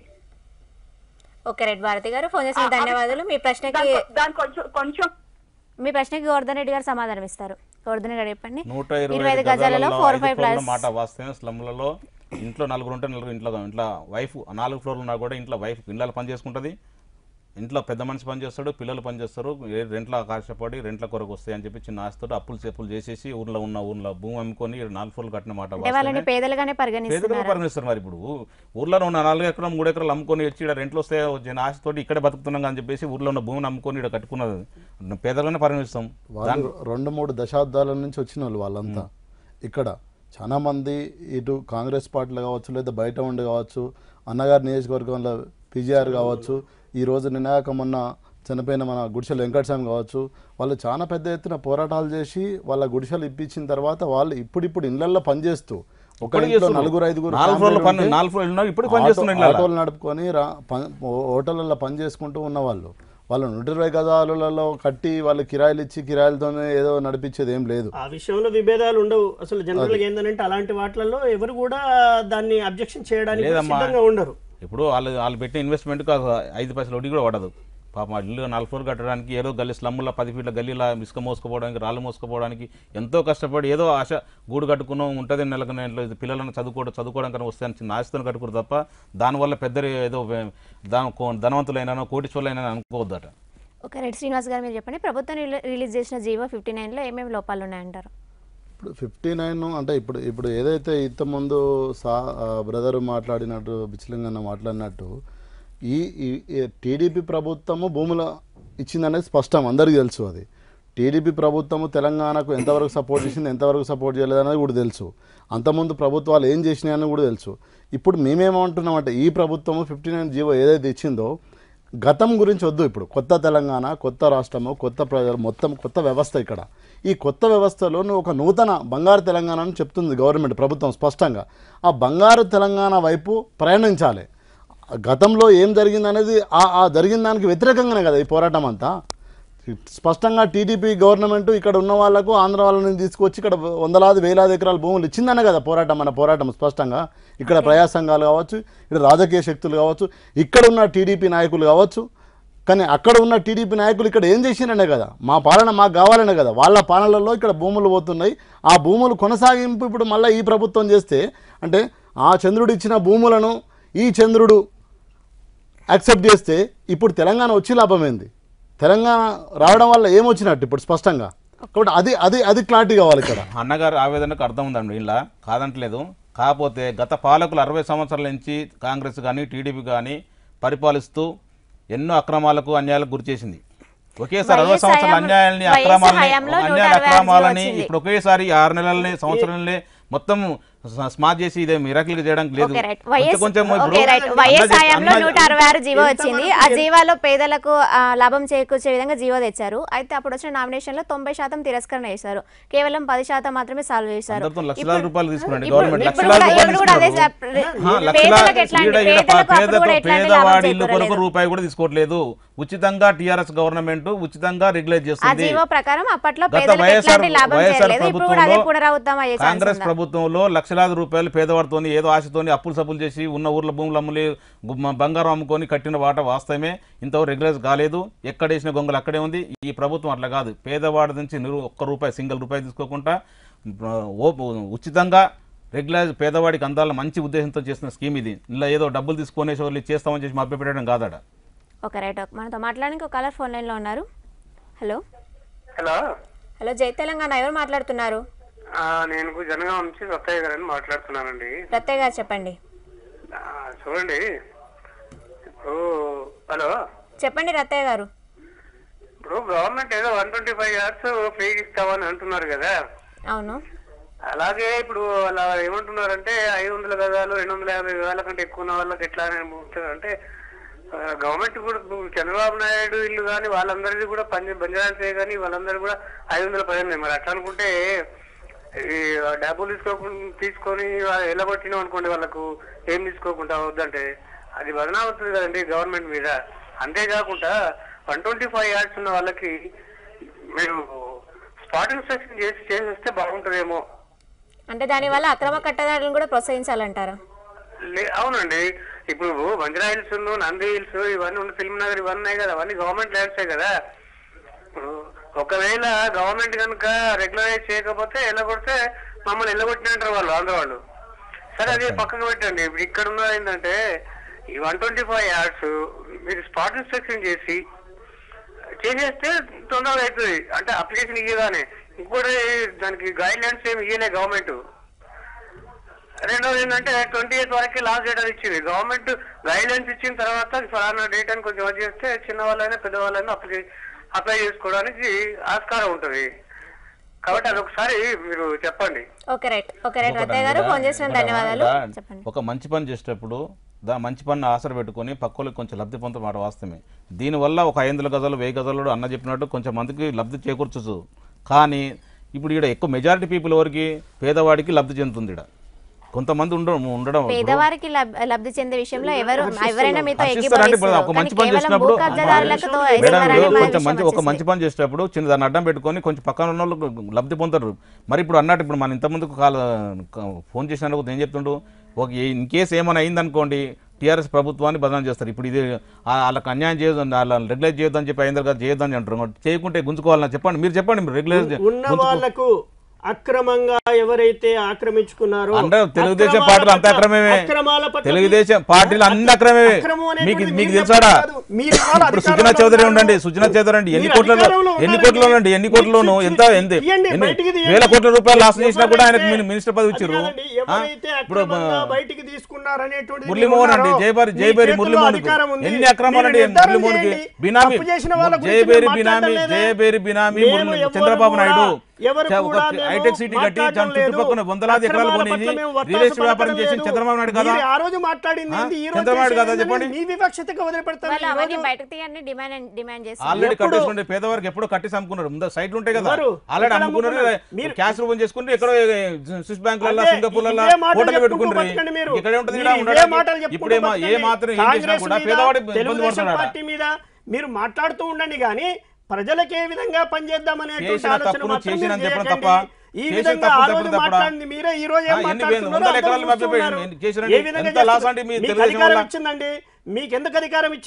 ఓకే రైట్ భారతి గారు ఫోన్ చేసిన ఆ, ధన్యవాదాలు మీ ప్రశ్నకి దాని దాని కొంచెం కొంచెం మీ ప్రశ్నకి గోవర్ధన్ రెడ్డి గారు సమాధానం ఇస్తారు గోవర్ధన్ రెడ్డి చెప్పండి నూట ఇరవై ఇరవై ఐదు ఐదు గజాలలో గజాలలో ఫోర్ ఐదు ఫైవ్ ఫ్లోర్ల ప్లస్ మాట వాస్తవం స్లమ్లలో ఇంట్లో నలుగురు ఉంటే నలుగురు ఇంట్లో ఇంట్లో వైఫ్ నాలుగు ఫ్లోర్లు ఉన్నా కూడా ఇంట్లో వైఫ్ ఇళ్ళలో పని చేసుకుంటుంది ఇంట్లో పెద్ద మనిషి పని చేస్తాడు పిల్లలు పని చేస్తారు ఏ రెంట్ల కష్టపడి రెంట్ల కొరకు వస్తాయి అని చెప్పి చిన్న ఆస్తుడు అప్పులు చెప్పులు చేసేసి ఊర్లో ఉన్న ఊర్లో భూమి అమ్ముకొని ఈడ నాలుగు ఫ్లోర్లు కట్టిన మాట అంటే వాళ్ళని వాస్తవమే. పేదలుగానే పేదలకు పరిగణిస్తున్నారు పరిగణిస్తారు మరి ఇప్పుడు ఊర్లో ఉన్న నాలుగు ఎకరాలు మూడు ఎకరాలు అమ్ముకొని వచ్చి ఇక్కడ రెంట్లు వస్తే వచ్చిన ఆశతోటి ఇక్కడే బతుకుతున్నాం అని చెప్పేసి ఊర్లో ఉన్న భూమిని అమ్ముకొని ఇక్కడ కట్టుకున్నది పేదలనే పరిగణిస్తాం వాళ్ళు రెండు మూడు దశాబ్దాల నుంచి వచ్చిన వాళ్ళు వాళ్ళంతా ఇక్కడ చాలా మంది ఇటు కాంగ్రెస్ పార్టీలో కావచ్చు లేదా బయట ఉండి కావచ్చు అన్నగారి నియోజకవర్గంలో పీజీఆర్ కావచ్చు ఈ రోజు నినాయక మొన్న చనిపోయిన మన గుడిసెల వెంకటస్వామి కావచ్చు వాళ్ళు చాలా పెద్ద ఎత్తున పోరాటాలు చేసి వాళ్ళ గుడిసెలు ఇప్పించిన తర్వాత వాళ్ళు ఇప్పుడిప్పుడు ఇళ్లలో పనిచేస్తూ ఒక ఇప్పటికీ ఇంట్లో చేస్తున్నారు. నలుగురు ఐదుగురు నాలుగు ఫ్లోర్ల ఫ్యామిలీలు పని ఉంటే నాలుగు ఫ్లోర్లు ఉన్నారు ఇప్పుడు పని ఆటో- చేస్తున్నారు ఇళ్ళలో. ఆటోలు నడుపుకొని రా పన్- హో- హోటళ్ళల్లో పని చేసుకుంటూ ఉన్నవాళ్ళు వాళ్ళు నూట ఇరవై గదాలలో కట్టి వాళ్ళు కిరాయిలు ఇచ్చి కిరాయిలతోనే ఏదో నడిపించేది ఏం లేదు ఆ విషయంలో విభేదాలు ఉండవు అసలు జనరల్గా ఏంటంటే అలాంటి వాటిలలో ఎవరు కూడా దాన్ని అబ్జెక్షన్ చేయడానికి కూడా లేదమ్మా. సిద్ధంగా ఉండరు ఇప్పుడు వాళ్ళు వాళ్ళు పెట్టిన ఇన్వెస్ట్మెంట్కి ఐదు పైసలు వడ్డీ కూడా పడదు పాపం ఆ ఇల్లు నాలుగు ఫ్లోర్ కట్టడానికి ఏదో గల్లీ స్లమ్లో పది ఫీట్ల గల్లీలా ఇసుక మోసుకుపోవడానికి రాళ్ళు మోసుకుపోవడానికి ఎంతో కష్టపడి ఏదో ఆశ గూడు కట్టుకున్నాం ఉంటుంది నెలకు నెలలో ఇది పిల్లలను చదువుకోవడం చదువుకోవడానికి వస్తాయని చిన్న ఆశతో కట్టుకోరు తప్ప దానివల్ల పెద్ద ఏదో వే- దాని కో- ధనవంతులైనా కోటీశ్వరులైనా అనుకోవద్దట ఓకే రైట్ శ్రీనివాస్ గారు మీరు చెప్పండి ప్రభుత్వం రిలీ- రిలీజ్ చేసిన జీవో ఫిఫ్టీ నైన్లో ఏమేమి లోపాలు ఉన్నాయంటారు ఇప్పుడు ఫిఫ్టీ నైన్ అంటే ఇప్పుడు ఇప్పుడు ఏదైతే ఇంతకుముందు సా బ్రదర్ మాట్లాడినట్టు బిచ్చలింగన్న మాట్లాడినట్టు ఈ టీడీపీ ప్రభుత్వము భూముల ఇచ్చిందనేది స్పష్టం అందరికీ తెలుసు అది టీడీపీ ప్రభుత్వము తెలంగాణకు ఎంతవరకు సపోర్ట్ చేసింది ఎంతవరకు సపోర్ట్ చేయలేదు అనేది కూడా తెలుసు అంతకుముందు ప్రభుత్వాలు ఏం చేసినాయని కూడా తెలుసు ఇప్పుడు మేమేమంటున్నామంటే ఈ ప్రభుత్వము ఫిఫ్టీ నైన్ జీవో ఏదైతే ఇచ్చిందో గతం గురించి వద్దు ఇప్పుడు కొత్త తెలంగాణ కొత్త రాష్ట్రము కొత్త ప్రజలు మొత్తం కొత్త వ్యవస్థ ఇక్కడ ఈ కొత్త వ్యవస్థలో నువ్వు ఒక నూతన బంగారు తెలంగాణ అని చెప్తుంది గవర్నమెంట్ ప్రభుత్వం స్పష్టంగా ఆ బంగారు తెలంగాణ వైపు ప్రయాణించాలి గతంలో ఏం జరిగింది అనేది ఆ ఆ జరిగిన దానికి వ్యతిరేకంగానే కదా ఈ పోరాటం అంతా స్పష్టంగా టీడీపీ గవర్నమెంట్ ఇక్కడ ఉన్న వాళ్ళకు ఆంధ్ర వాళ్ళని తీసుకొచ్చి ఇక్కడ వందలాది వేలాది ఎకరాల భూములు ఇచ్చిందనే కదా పోరాటం మన పోరాటం స్పష్టంగా ఇక్కడ ప్రజా సంఘాలు కావచ్చు ఇక్కడ రాజకీయ శక్తులు కావచ్చు ఇక్కడ ఉన్న టీడీపీ నాయకులు కావచ్చు కానీ అక్కడ ఉన్న టీడీపీ నాయకులు ఇక్కడ ఏం చేసిరనే కదా మా పాలన మాకు కావాలనే కదా వాళ్ళ పాలనలలో ఇక్కడ భూములు పోతున్నాయి ఆ భూములు కొనసాగింపు ఇప్పుడు మళ్ళీ ఈ ప్రభుత్వం చేస్తే అంటే ఆ చంద్రుడు ఇచ్చిన భూములను ఈ చంద్రుడు యాక్సెప్ట్ చేస్తే ఇప్పుడు తెలంగాణ వచ్చి లాభమైంది తెలంగాణ రావడం వల్ల ఏమొచ్చినట్టు ఇప్పుడు స్పష్టంగా కాబట్టి అది అది అది క్లారిటీ కావాలి ఇక్కడ అన్నగారి ఆవేదనకు అర్థం ఉందండి ఇలా కాదంటలేదు కాకపోతే గత పాలకులు అరవై సంవత్సరాల నుంచి కాంగ్రెస్ కానీ టీడీపీ కానీ పరిపాలిస్తూ ఎన్నో అక్రమాలకు అన్యాయాలకు గురి చేసింది ఒకేసారి అరవై వైఎస్ సంవత్సరాల హయాం- అన్యాయాలని వైఎస్ అక్రమాలని హయాంలో నూట అన్యాయ అరవై ఆరు అక్రమాలని వచ్చింది. ఇప్పుడు ఒకేసారి ఆరు నెలలనే సంవత్సరాలనే మొత్తం స- స్మార్ట్ చేసి ఇదే మిరాకిల్ చేయడానికి లేదు ఓకే రైట్ కొంచెం వైఎస్ కొంచెం ఇప్పుడు ఓకే రైట్ అన్న వైఎస్ చెప్- హయాంలో అన్న- నూట అరవై ఆరు జీవో వచ్చింది ఆ ఎంతమంది- జీవాలో పేదలకు ఆ, లాభం చేకూర్చే విధంగా జీవో తెచ్చారు అయితే అప్పుడు వచ్చిన నామినేషన్ లో తొంభై శాతం తిరస్కరణ చేశారు కేవలం పది శాతం మాత్రమే సాల్వ్ చేశారు అందరితో లక్షలాది రూపాయలు తీసుకురండి ఇప్పుడు- గవర్నమెంట్ ఇప్పుడు లక్షలాది కూడా- రూపాయలు ఇప్పుడు కూడా అదే తీసుకున్నారు. సార్. ఆ, పేదలకు లక్షలాది ఎట్లాంటి- ఈడ- ఈడ పేదలకు అప్పుడు పేద- కూడా ఎట్లాంటి లాభం పేదవాడి ఇల్లు కొరకు చేకూరలేదు. రూపాయి కూడా తీసుకోవట్లేదు ఉచితంగా టీఆర్ఎస్ గవర్నమెంట్ ఉచితంగా రెగ్యులేట్ ఆ చేస్తుంది జీవో ప్రకారం అప్పట్లో గత పేదలకు వైఎస్ఆర్ ఎట్లాంటి లాభం వైఎస్ఆర్ చేయలేదు ఇప్పుడు కూడా అదే ప్రభుత్వంలో పునరావృతం అయ్యే ఛాన్స్ కాంగ్రెస్ ఉందా? ప్రభుత్వంలో లక్షలాది రూపాయలు పేదవాడితోని ఏదో ఆశతోని అప్పులు సప్పులు చేసి ఉన్న ఊర్ల భూములు అమ్ములి గు- బంగారం అమ్ముకొని కట్టిన వాట వాస్తవమే ఇంతవరకు రెగ్యులైజ్ కాలేదు ఎక్కడేసిన గొంగలు అక్కడే ఉంది ఈ ప్రభుత్వం అట్లా కాదు పేదవాడి నుంచి నిరు ఒక్క రూపాయి సింగిల్ రూపాయి తీసుకోకుండా ఆ, ఓ- ఉచితంగా రెగ్యులైజ్ పేదవాడికి అందాల మంచి ఉద్దేశంతో చేసిన స్కీమ్ ఇది ఇలా ఏదో డబ్బులు తీసుకునే వాళ్ళు చేస్తామని చేసి మభ్య పెట్టడం కాదట ఓకే రైట్ ఓకే మనతో మాట్లాడడానికి ఒక కలర్ ఫోన్ లైన్లో ఉన్నారు హలో హలో హలో జై తెలంగాణ ఎవరు మాట్లాడుతున్నారు ఆ, నేను జనగాం నుంచి సత్తయ్య గారని మాట్లాడుతున్నానండి ప్రత్యేక గారు చెప్పండి ఆ, చూడండి ఇప్పుడు హలో చెప్పండి రత్తయ్య గారు ఇప్పుడు గవర్నమెంట్ ఏదో one twenty five years free ఇస్తామని అంటున్నారు కదా అవును అలాగే ఇప్పుడు అలా ఏమంటున్నారంటే ఐదు వందల గదాలు రెండు వందల యాభై గదాల కంటే ఎక్కువ ఉన్న వాళ్ళకి ఎట్లా అని అంటే గవర్నమెంట్ కూడా ఇప్పుడు చంద్రబాబు నాయుడు ఇల్లు కానీ వాళ్ళందరిది కూడా పంజ బంజారాసే కానీ వాళ్ళందరూ కూడా ఐదు వందల పదిహేను మరి అట్లా అనుకుంటే ఈ డబ్బులు తీసుకోకుండా తీసుకొని ఎల్లగొట్టినాం అనుకోండి వాళ్ళకు ఏం తీసుకోకుండా వద్దంటే అది బదనా అవుతుంది కదండి గవర్నమెంట్ మీద అంతేకాకుండా వన్ ట్వంటీ ఫైవ్ యార్డ్స్ ఉన్న వాళ్ళకి మీరు స్పాట్ ఇన్స్పెక్షన్ చేసి చేసేస్తే బాగుంటుందేమో అంటే దానివల్ల అక్రమ కట్టదారులను కూడా ప్రోత్సహించాలంటారా లే- అవునండి ఇప్పుడు బంజరా హిల్స్ నంది హిల్స్ ఇవన్నీ ఉన్న ఫిల్మ్ నగర్ ఇవన్నీ ఉన్నాయి కదా అవన్నీ గవర్నమెంట్ ల్యాండ్సే కదా ఇప్పుడు ఒకవేళ గవర్నమెంట్ కనుక రెగ్యులరైజ్ చేయకపోతే ఎల్లగొడితే మమ్మల్ని ఎల్లగొట్టినంటారు వాళ్ళు ఆంధ్ర వాళ్ళు సరే అది పక్కకు పెట్టండి ఇప్పుడు ఇక్కడ ఉన్నది ఏంటంటే ఈ వన్ ట్వంటీ ఫైవ్ యార్డ్స్ మీరు స్పాట్ ఇన్స్పెక్షన్ చేసి చేసేస్తే తొందరగా అవుతుంది అంటే అప్లికేషన్ ఇయ్యగానే ఇంకోటి దానికి గైడ్ లైన్స్ ఏమి ఇయ్యలే గవర్నమెంట్ రెండోది ఏంటంటే ట్వంటీ ఎయిత్ వరకు లాస్ట్ డేట్ అది ఇచ్చింది గవర్నమెంట్ గైడ్ లైన్స్ ఇచ్చిన తర్వాత ఫలానా డేట్ అని కొంచెం అది చేస్తే చిన్న వాళ్ళైనా పెద్దవాళ్ళైనా అప్లై అప్లై చేసుకోవడానికి ఆస్కారం ఉంటుంది కాబట్టి అది ఒకసారి మీరు చెప్పండి okay right okay right Rattaiah గారు ఫోన్ చేసిన ధన్యవాదాలు ఇలా చెప్పండి ఒక మంచి పని చేసేటప్పుడు దా మంచి పని ఆసర పెట్టుకొని పక్కలకు కొంచెం లబ్ధి పొందడం మాట వాస్తవమే దీనివల్ల ఒక ఐదు వందల గజాలు వెయ్యి గజాలు అన్న చెప్పినట్టు కొంచెం మందికి లబ్ధి చేకూర్చచ్చు కానీ ఇప్పుడు ఇక్కడ ఎక్కువ మెజారిటీ పీపుల్ ఎవరికి పేదవాడికి లబ్ధి చెందుతుంది ఇక్కడ కొంతమంది ఉండడం ఉండడం ఇప్పుడు- పేదవారికి లబ్- లబ్ధి చెందే విషయంలో ఎవరు ఎవరైనా మీతో హర్షిస్తారంటే ఇప్పుడు ఏకీభవిస్తారు ఒక కానీ మంచి పని కేవలం భూ చేసినప్పుడు కబ్జాదారులకు తో మేడం ఇస్తున్నారనే ఇప్పుడు మన కొంచెం విషయం మంచి ఒక వచ్చేసి. మంచి పని చేసేటప్పుడు చిన్న దాన్ని అడ్డం పెట్టుకొని కొంచెం పక్కన ఉన్న వాళ్ళు లబ్ధి పొందుతారు మరి ఇప్పుడు అన్నట్టు ఇప్పుడు మన ఇంతకుముందుకు కాల్ ఫోన్ చేసినందుకు ఏం చెప్తుండు ఒక ఇన్ కేసు ఏమైనా అయిందనుకోండి టీఆర్ఎస్ ప్రభుత్వాన్ని బదనాం చేస్తారు ఇప్పుడు ఇది ఆ- వాళ్ళకి అన్యాయం చేయొద్దు వాళ్ళ రెగ్యులైజ్ చేయొద్దని చెప్పి అయింది కదా చేయొద్దని అంటారు చేయకుంటే గుంజుకోవాలని చెప్పండి మీరు చెప్పండి మీరు రెగ్యులైజ్ ఉన్న వాళ్ళకు అక్రమంగా ఎవరైతే ఆక్రమించుకున్నారో అందరూ తెలుగుదేశం అక్రమాల పార్టీలు అంతా పట్ల- అక్రమమే అక్రమాల పట్ల తెలుగుదేశం పార్టీలు అన్ని అక్రమమే అక్రమం మీకు అనేటువంటిది మీకు మీరు తెలుసాడా కాదు. మీరు ఇవాళ ఇప్పుడు అధికారంలో సుజనా చౌదరి ఉన్నారు. ఉండండి సుజనా చౌదరి అండి ఎన్ని మీరు కోట్లలో అధికారంలో ఎన్ని ఉన్నారండి. కోట్లలో అండి ఎన్ని కోట్లలోను మీరు ఎంత ఎంత తీయండి, ఎన్ని బయటికి తీయండి. వేల కోట్ల రూపాయలు లాస్ చేసినా కూడా ఆయనకు ఎవరైతే- మిని- మినిస్టర్ పదవి ఇచ్చారు అది కాదండి, ఎవరైతే ఇప్పుడు అక్రమంగా బయటికి తీసుకున్నారనేటువంటిది మురళీమోహన్ అండి ఉన్నారో, జయబారి మీ జయబేరి చేతుల్లో మురళీమోహన్ అధికారం ఉంది. ఎన్ని అక్రమాలు అండి మీరు నిర్ధారణ మురళీమోహన్కి చేయండి. బినామీ తప్పు చేసిన వాళ్ళ గురించి జయబేరి మీరు బినామీ మాట్లాడలేదే? జయబేరి బినామీ మేము మురళీ- ఎవ్వరు చంద్రబాబు కూడా- నాయుడు ఎవరు చ- ఒక కూడా మేము హైటెక్ సిటీ కట్టి మాట్లాడడం చ- చుట్టుపక్కల లేదు. వందలాది ఎకరాలు అక్రమాల కొని పట్ల మేము రియల్ ఎస్టేట్ వత్తాసు వ్యాపారం పలకడం చేసి లేదు. చంద్రబాబు నాయుడు కదా మీరు ఆ రోజు మాట్లాడింది ఆ? ఏంది? ఈ రోజు చంద్రబాబు నాయుడు కదా చేసేది చెప్పండి. మీ వివక్షతగా వదిలిపెడతారు వాళ్ళు ఈ అవన్నీ రోజు. బయటకు తీయండి డిమాండ్ డిమాండ్ చేస్తారు ఆల్రెడీ ఎప్పుడు? కట్టేసి పేద వరకు ఎప్పుడో కట్టి అమ్ముకున్నారు ముందు సైట్లు ఉంటాయి కదా ఎవరు? ఆల్రెడీ ఎక్కడ అమ్ముకున్నారు అమ్ముకున్నారు? మీరు- క్యాష్ రూపం చేసుకుంటే ఎక్కడో స్విస్ బ్యాంకులలో అదే, సింగపూర్లలో ఇవే మాటలు హోటల్ చెప్పుకుంటూ పెట్టుకుంటారు బతకండి మీరు. ఇక్కడే ఉంటుంది మీరు ఇక్కడ ఇవే మాటలు ఉండడానికి చెప్పుకుంటూ ఇప్పుడు ఏమా- ఏ బతకండి. మాత్రం ఏం చేసినా కాంగ్రెస్ కూడా మీద, పేదవాడి ఇబ్బంది తెలుగుదేశం పడుతున్నాడు పార్టీ మీద మీరు మాట్లాడుతూ ఉండండి కానీ ప్రజలకు ఏ విధంగా పనిచేద్దామనేటువంటి చేసిన ఆలోచన తప్పును మాత్రం చేసిన మీరు చెప్పడం చేయకండి. తప్ప ఈ చేసిన విధంగా తప్పు ఆ తప్పుడు రోజు తప్పడా? మాట్లాడింది మీరే ఈ రోజు ఏం ఆ, ఎన్ని వేలు- మాట్లాడుతున్నారో వందల అందరూ ఎకరాలు చూస్తున్నారు. మభ్యపెట్టి చేసినండి. ఏ విధంగా ఎంత లాస్ చేస్తున్నారు? అండి మీ మీకు తెలుగుదేశం అధికారం వల్ల? ఇచ్చిందండి మీకు ఎందుకు అధికారం ఇచ్చింది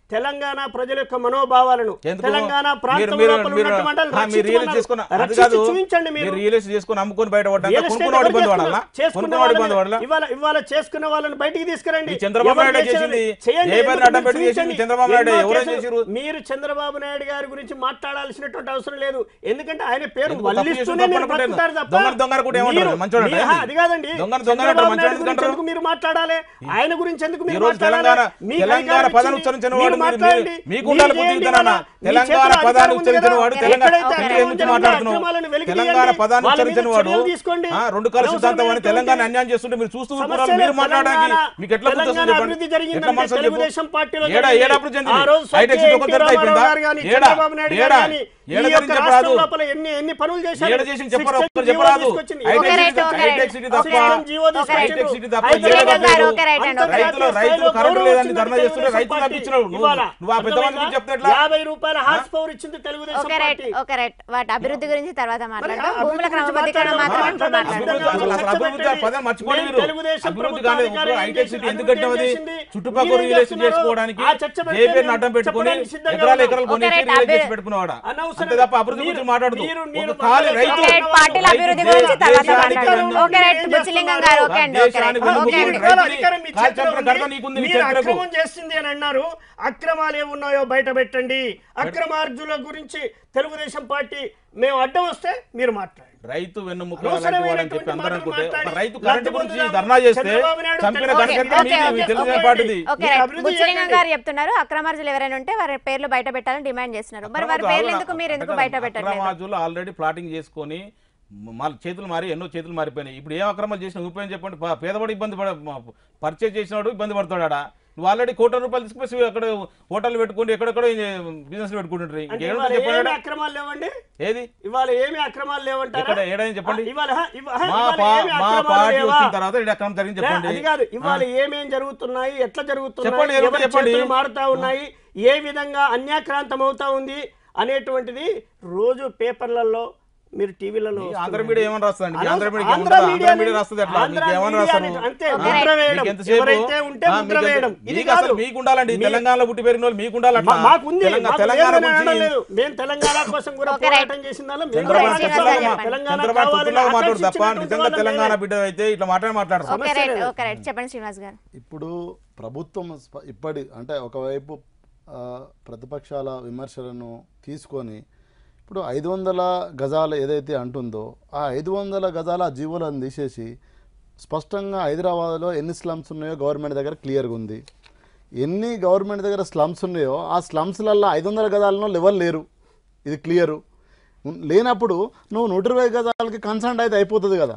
తెలంగాణ ప్రజల యొక్క మనోభావాలను ఎందుకు? తెలంగాణ ప్రాంతం మీరు- మీరు- లోపల మీరు- ఉన్నటువంటి వాళ్ళని ఆ, మీరు రియలైజ్ రక్షించమన్నారు. చేసుకున్న- అది రక్షించి కాదు. చూపించండి మీరు మీరు రియలైజ్ చేసుకుని అమ్ముకొని బయట పడ్డాక రియల్ ఎస్టేట్ కొనుక్కున్నవాడు ఎవరు ఇబ్బంది చేసుకున్నారు? పడాలా చేసుకున్న కొనుక్కున్నవాడు ఇబ్బంది వాళ్ళని- పడాలా ఇవాళ ఇవాళ చేసుకున్న వాళ్ళని బయటికి తీసుకురండి ఈ చంద్రబాబు ఎవరు నాయుడు చేసేది? చేసింది. చేయండి. ఏ పని ఎందుకు అడ్డం పెట్టి చూపించండి. చేసింది చంద్రబాబు నాయుడు? ఎన్నో ఎవరు కేసులు- చేసిర్రు? మీరు చంద్రబాబు నాయుడు గారి గురించి మాట్లాడాల్సినటువంటి అవసరం లేదు ఎందుకంటే ఆయన పేరు ఎందుకు తప్పు చేసిన వల్లిస్తూనే తప్పు మీరు అనుకుంటే బతుకుతారు తప్ప దొంగను దొంగను కూడా ఏమంటారు? మీరు- మంచోడు మీ- అంటే అది కాదండి దొంగను దొంగను అంటారు, చంద్రబాబు మంచోడు నాయుడు గురించి అంటారు. ఎందుకు మీరు మాట్లాడాలి ఆయన గురించి ఎందుకు ఈ మీరు రోజు మాట్లాడాలి? తెలంగాణ మీకు తెలంగాణ అధికారం పదాన్ని ఇచ్చింది. ఉచ్చరించిన మీరు వాడు మీరు- మాట్లాడండి. మీరు- మీరు మీకుండాలి చేయండి బుద్ధి విధానాన. ఇవాళ. మీ తెలంగాణ చేతిలో పదాన్ని అధికారం ఉంది ఉచ్చరించిన కదా. వాడు ఎక్కడైతే తెలంగాణ అక్రమాలను గురించి జరిగిన మాట్లాడుతున్నావు అక్రమాలను వెలికి తెలంగాణ తీయండి. పదాన్ని వాళ్ళ మీద ఉచ్చరించిన వాడు చర్యలు తీసుకోండి. ఆ, రెండు కలిసి సిద్ధాంతం అని తెలంగాణ అన్యాయం చేస్తుంటే మీరు చూస్తూ కూడాలి సమస్యలే మీరు మాట్లాడడానికి తెలంగాణ- మీకు ఎట్లా గుర్తొస్తుంది తెలంగాణ చెప్పండి అభివృద్ధి జరిగిందంటే ఎట్లా మనసు చెప్పు తెలుగుదేశం పార్టీలో ఏడా జరిగింది. ఏడా అభివృద్ధి చెందింది ఆ రోజు హైటెక్ స్వర్గీయ సిటీ ఒక ఎన్టీ తెరత అయిపోయిందా రామారావు గారు గాని, ఏడా చంద్రబాబు నాయుడు గారు ఏడా గాని, ఈ ఏడా యొక్క గురించి రాష్ట్రం చెప్పరాదు లోపల ఎన్ని ఎన్ని పనులు చేశారు ఏడ చేసి చెప్పరా Six ఒక్కరు ten చెప్పరాదు జీవో తీసుకొచ్చింది. హైటెక్ ఒక సిటీ రైట్, ఒక హైటెక్ రైట్. సిటీ Six తప్ప ten జీవో తీసుకొచ్చిండ్రు. హైటెక్ సిటీ తప్ప హైటెక్ ఏడ సిటీ గారు, తప్ప ఒక రైట్ అండి, ఒక రైట్. రైతులు రైతులు కరెంటు లేదని ధర్నా చేస్తుంటే రైతులు తప్పించినావు నువ్వు ఇవాళ నువ్వు ఆ పెద్ద మంది గురించి చెప్తే ఎట్లా యాభై రూపాయల హార్స్ పవర్ ఇచ్చింది Telugu Desam okay right party okay right వాటి అభివృద్ధి గురించి తర్వాత మాట్లాడదాం అభివృద్ధి భూముల గురించి క్రమబద్ధీకరణ మాట్లాడదాం. మాత్రం ఇప్పుడు మాట్లాడదాం అభివృద్ధి అసలు అభివృద్ధి ఆ పదం మర్చిపోండి మేము మీరు తెలుగుదేశం అభివృద్ధి ప్రభుత్వం కాలేదు అధికారులు ఏం హైటెక్ సిటీ చేసింది? ఎందుకు కట్టినది అభివృద్ధి చేసింది? చుట్టుపక్కల మీరేం రియల్ ఎస్టేట్ చేస్తున్నారు? చేసుకోవడానికి ఆ చర్చ ఏ పెడితే పేరుని అడ్డం పెట్టుకొని చెప్పడానికి సిద్ధంగా ఎకరాలు ఉన్నాం. ఎకరాలు ఓకే కొనేసి రైట్, రియల్ అభి- ఎస్టేట్ పెట్టుకున్నవాడా అనవసరం. అంతే తప్ప అభివృద్ధి గురించి మీరు- మాట్లాడదు మీరు- మీరు ఒక ఖాళీ మాట్లాడే రైతు ఓకే రైట్ పార్టీల అభివృద్ధి గురించి తర్వాత మాట్లాడదాం ఓకే రైట్ బుచ్చిలింగం గారు ఓకే అండి ఓకే రైట్ దేశానికి ఓకే వెన్నుముక అండి రైతుని అధికారం మీ కాల్ చేతిలో చంపడం ఉంది. కడత నీకుంది నీ మీరు చేతులకు. అక్రమం చేస్తుంది అని అన్నారు అక్రమాలు ఏమున్నాయో బయట పెట్టండి అక్రమార్జుల గురించి తెలుగుదేశం పార్టీ మేము అడ్డం వస్తే మీరు మాట్లాడండి రైతు వెన్నుముక అనవసరమైనటువంటి అలాంటి వాడని చెప్పి అందరూ మాటలు అనుకుంటే ఒక మాట్లాడి రైతు కరెంట్ లబ్ధి గురించి పొందుదాం. ధర్నా చేస్తే చంద్రబాబు నాయుడు చంపిన తెలుగు- కనుక ఓకే, ఓకే, మీ ఓకే, తెలుగుదేశం ఓకే. పార్టీది ఓకే మీరు రైట్ అభివృద్ధి బుచ్చిలింగం చేయండి. గారు చెప్తున్నారు అక్రమార్జులు ఎవరైనా ఉంటే వారి పేర్లు బయట పెట్టాలని డిమాండ్ చేస్తున్నారు మరి వారి పేర్లు ఎందుకు మీరు ఎందుకు బయట పెట్టట్లేదు అక్రమాజులు ఆల్రెడీ ప్లాటింగ్ చేసుకొని మళ్ళీ చేతులు మారి ఎన్నో చేతులు మారిపోయినాయి ఇప్పుడు ఏం అక్రమాలు చేసిన ఉపయోగం చెప్పండి ప- పేదవాడు ఇబ్బంది పడ పర్చేజ్ చేసినాడు ఇబ్బంది పడతాడా నువ్వు ఆల్రెడీ కోట్ల రూపాయలు తీసుకుపోయి అక్కడ హోటల్ పెట్టుకుంటే ఎక్కడెక్కడ బిజినెస్ పెట్టుకుంటుంటారు అంటే ఇంకేమంటే ఇవాళ ఏమి చెప్పండి అక్రమాలు లేవండి ఏది ఇవాళ ఏమి అక్రమాలు లేవంటారా ఎక్కడ ఏడని చెప్పండి ఇవాళ ఇవ- మా ఇవాళ పా- ఏమి మా అక్రమాలు పార్టీ లేవా? వచ్చిన తర్వాత ఇక్కడ అక్రమం జరిగింది లే, చెప్పండి అది కాదు ఇవాళ ఏమేం జరుగుతున్నాయి ఎట్లా జరుగుతున్నాయి చెప్పండి, ఏమిటో ఎవరి చెప్పండి. చేతులు మారుతా ఉన్నాయి ఏ విధంగా అన్యాక్రాంతం అవుతా ఉంది అనేటువంటిది రోజు పేపర్లలో మీరు టీవీలలో ఈ ఆంధ్ర మీడియా ఏమని రాస్తుందండి మీ ఆంధ్ర మీడియా ఆంధ్ర ఏముంటుందా? మీడియా ఆంధ్ర మీడియా రాస్తుంది ఎట్లా ఆంధ్ర మీకు ఏమని మీడియా రాస్తాను అనేది అంతే ఓకే, ముద్ర వేయడం మీకు ఎంతసేపు? ఎవరైతే ఉంటే ఆ, ముద్ర మీకు ఎంత- వేయడం ఇది మీకు కాదు అసలు మీకు ఉండాలండి మీ- తెలంగాణలో పుట్టి పెరిగిన వాళ్ళు మీకు ఉండాలి అట్లా. మా- మాకుంది తెలంగాణ మాకు తెలంగాణ లేదని అనడం గురించి లేదు. మేము తెలంగాణ కోసం కూడా ఓకే, రైట్. పోరాటం చేసిన వాళ్ళం. మేము చంద్రబాబు రైట్, తెలంగాణ శ్రీనివాస్ గారు కావాలి. చెప్పండి. తెలంగాణ చంద్రబాబు కావాలని తుప్పులాగా మాట్లాడు తప్ప ఆకాంక్షించినటువంటి నిజంగా వాళ్ళం తెలంగాణ మేమే. బిడ్డ అయితే ఇట్లా మాట్లాడి మాట్లాడరు ఓకే సమస్య రైట్ లేదు. ఓకే రైట్ చెప్పండి శ్రీనివాస్ గారు ఇప్పుడు ప్రభుత్వం స్ప- ఇప్పటి అంటే ఒకవైపు ఆ, ప్రతిపక్షాల విమర్శలను తీసుకొని ఇప్పుడు ఐదు వందల గజాలు ఏదైతే అంటుందో ఆ ఐదు వందల గజాల జీవోలను తీసేసి స్పష్టంగా హైదరాబాద్లో ఎన్ని స్లమ్స్ ఉన్నాయో గవర్నమెంట్ దగ్గర క్లియర్గా ఉంది ఎన్ని గవర్నమెంట్ దగ్గర స్లమ్స్ ఉన్నాయో ఆ స్లమ్స్లల్లో ఐదు వందల గజాలలో లెవెల్ లేరు ఇది క్లియరు ఉన్- లేనప్పుడు నువ్వు నూట ఇరవై గజాలకి కన్సల్ట్ అయితే అయిపోతుంది కదా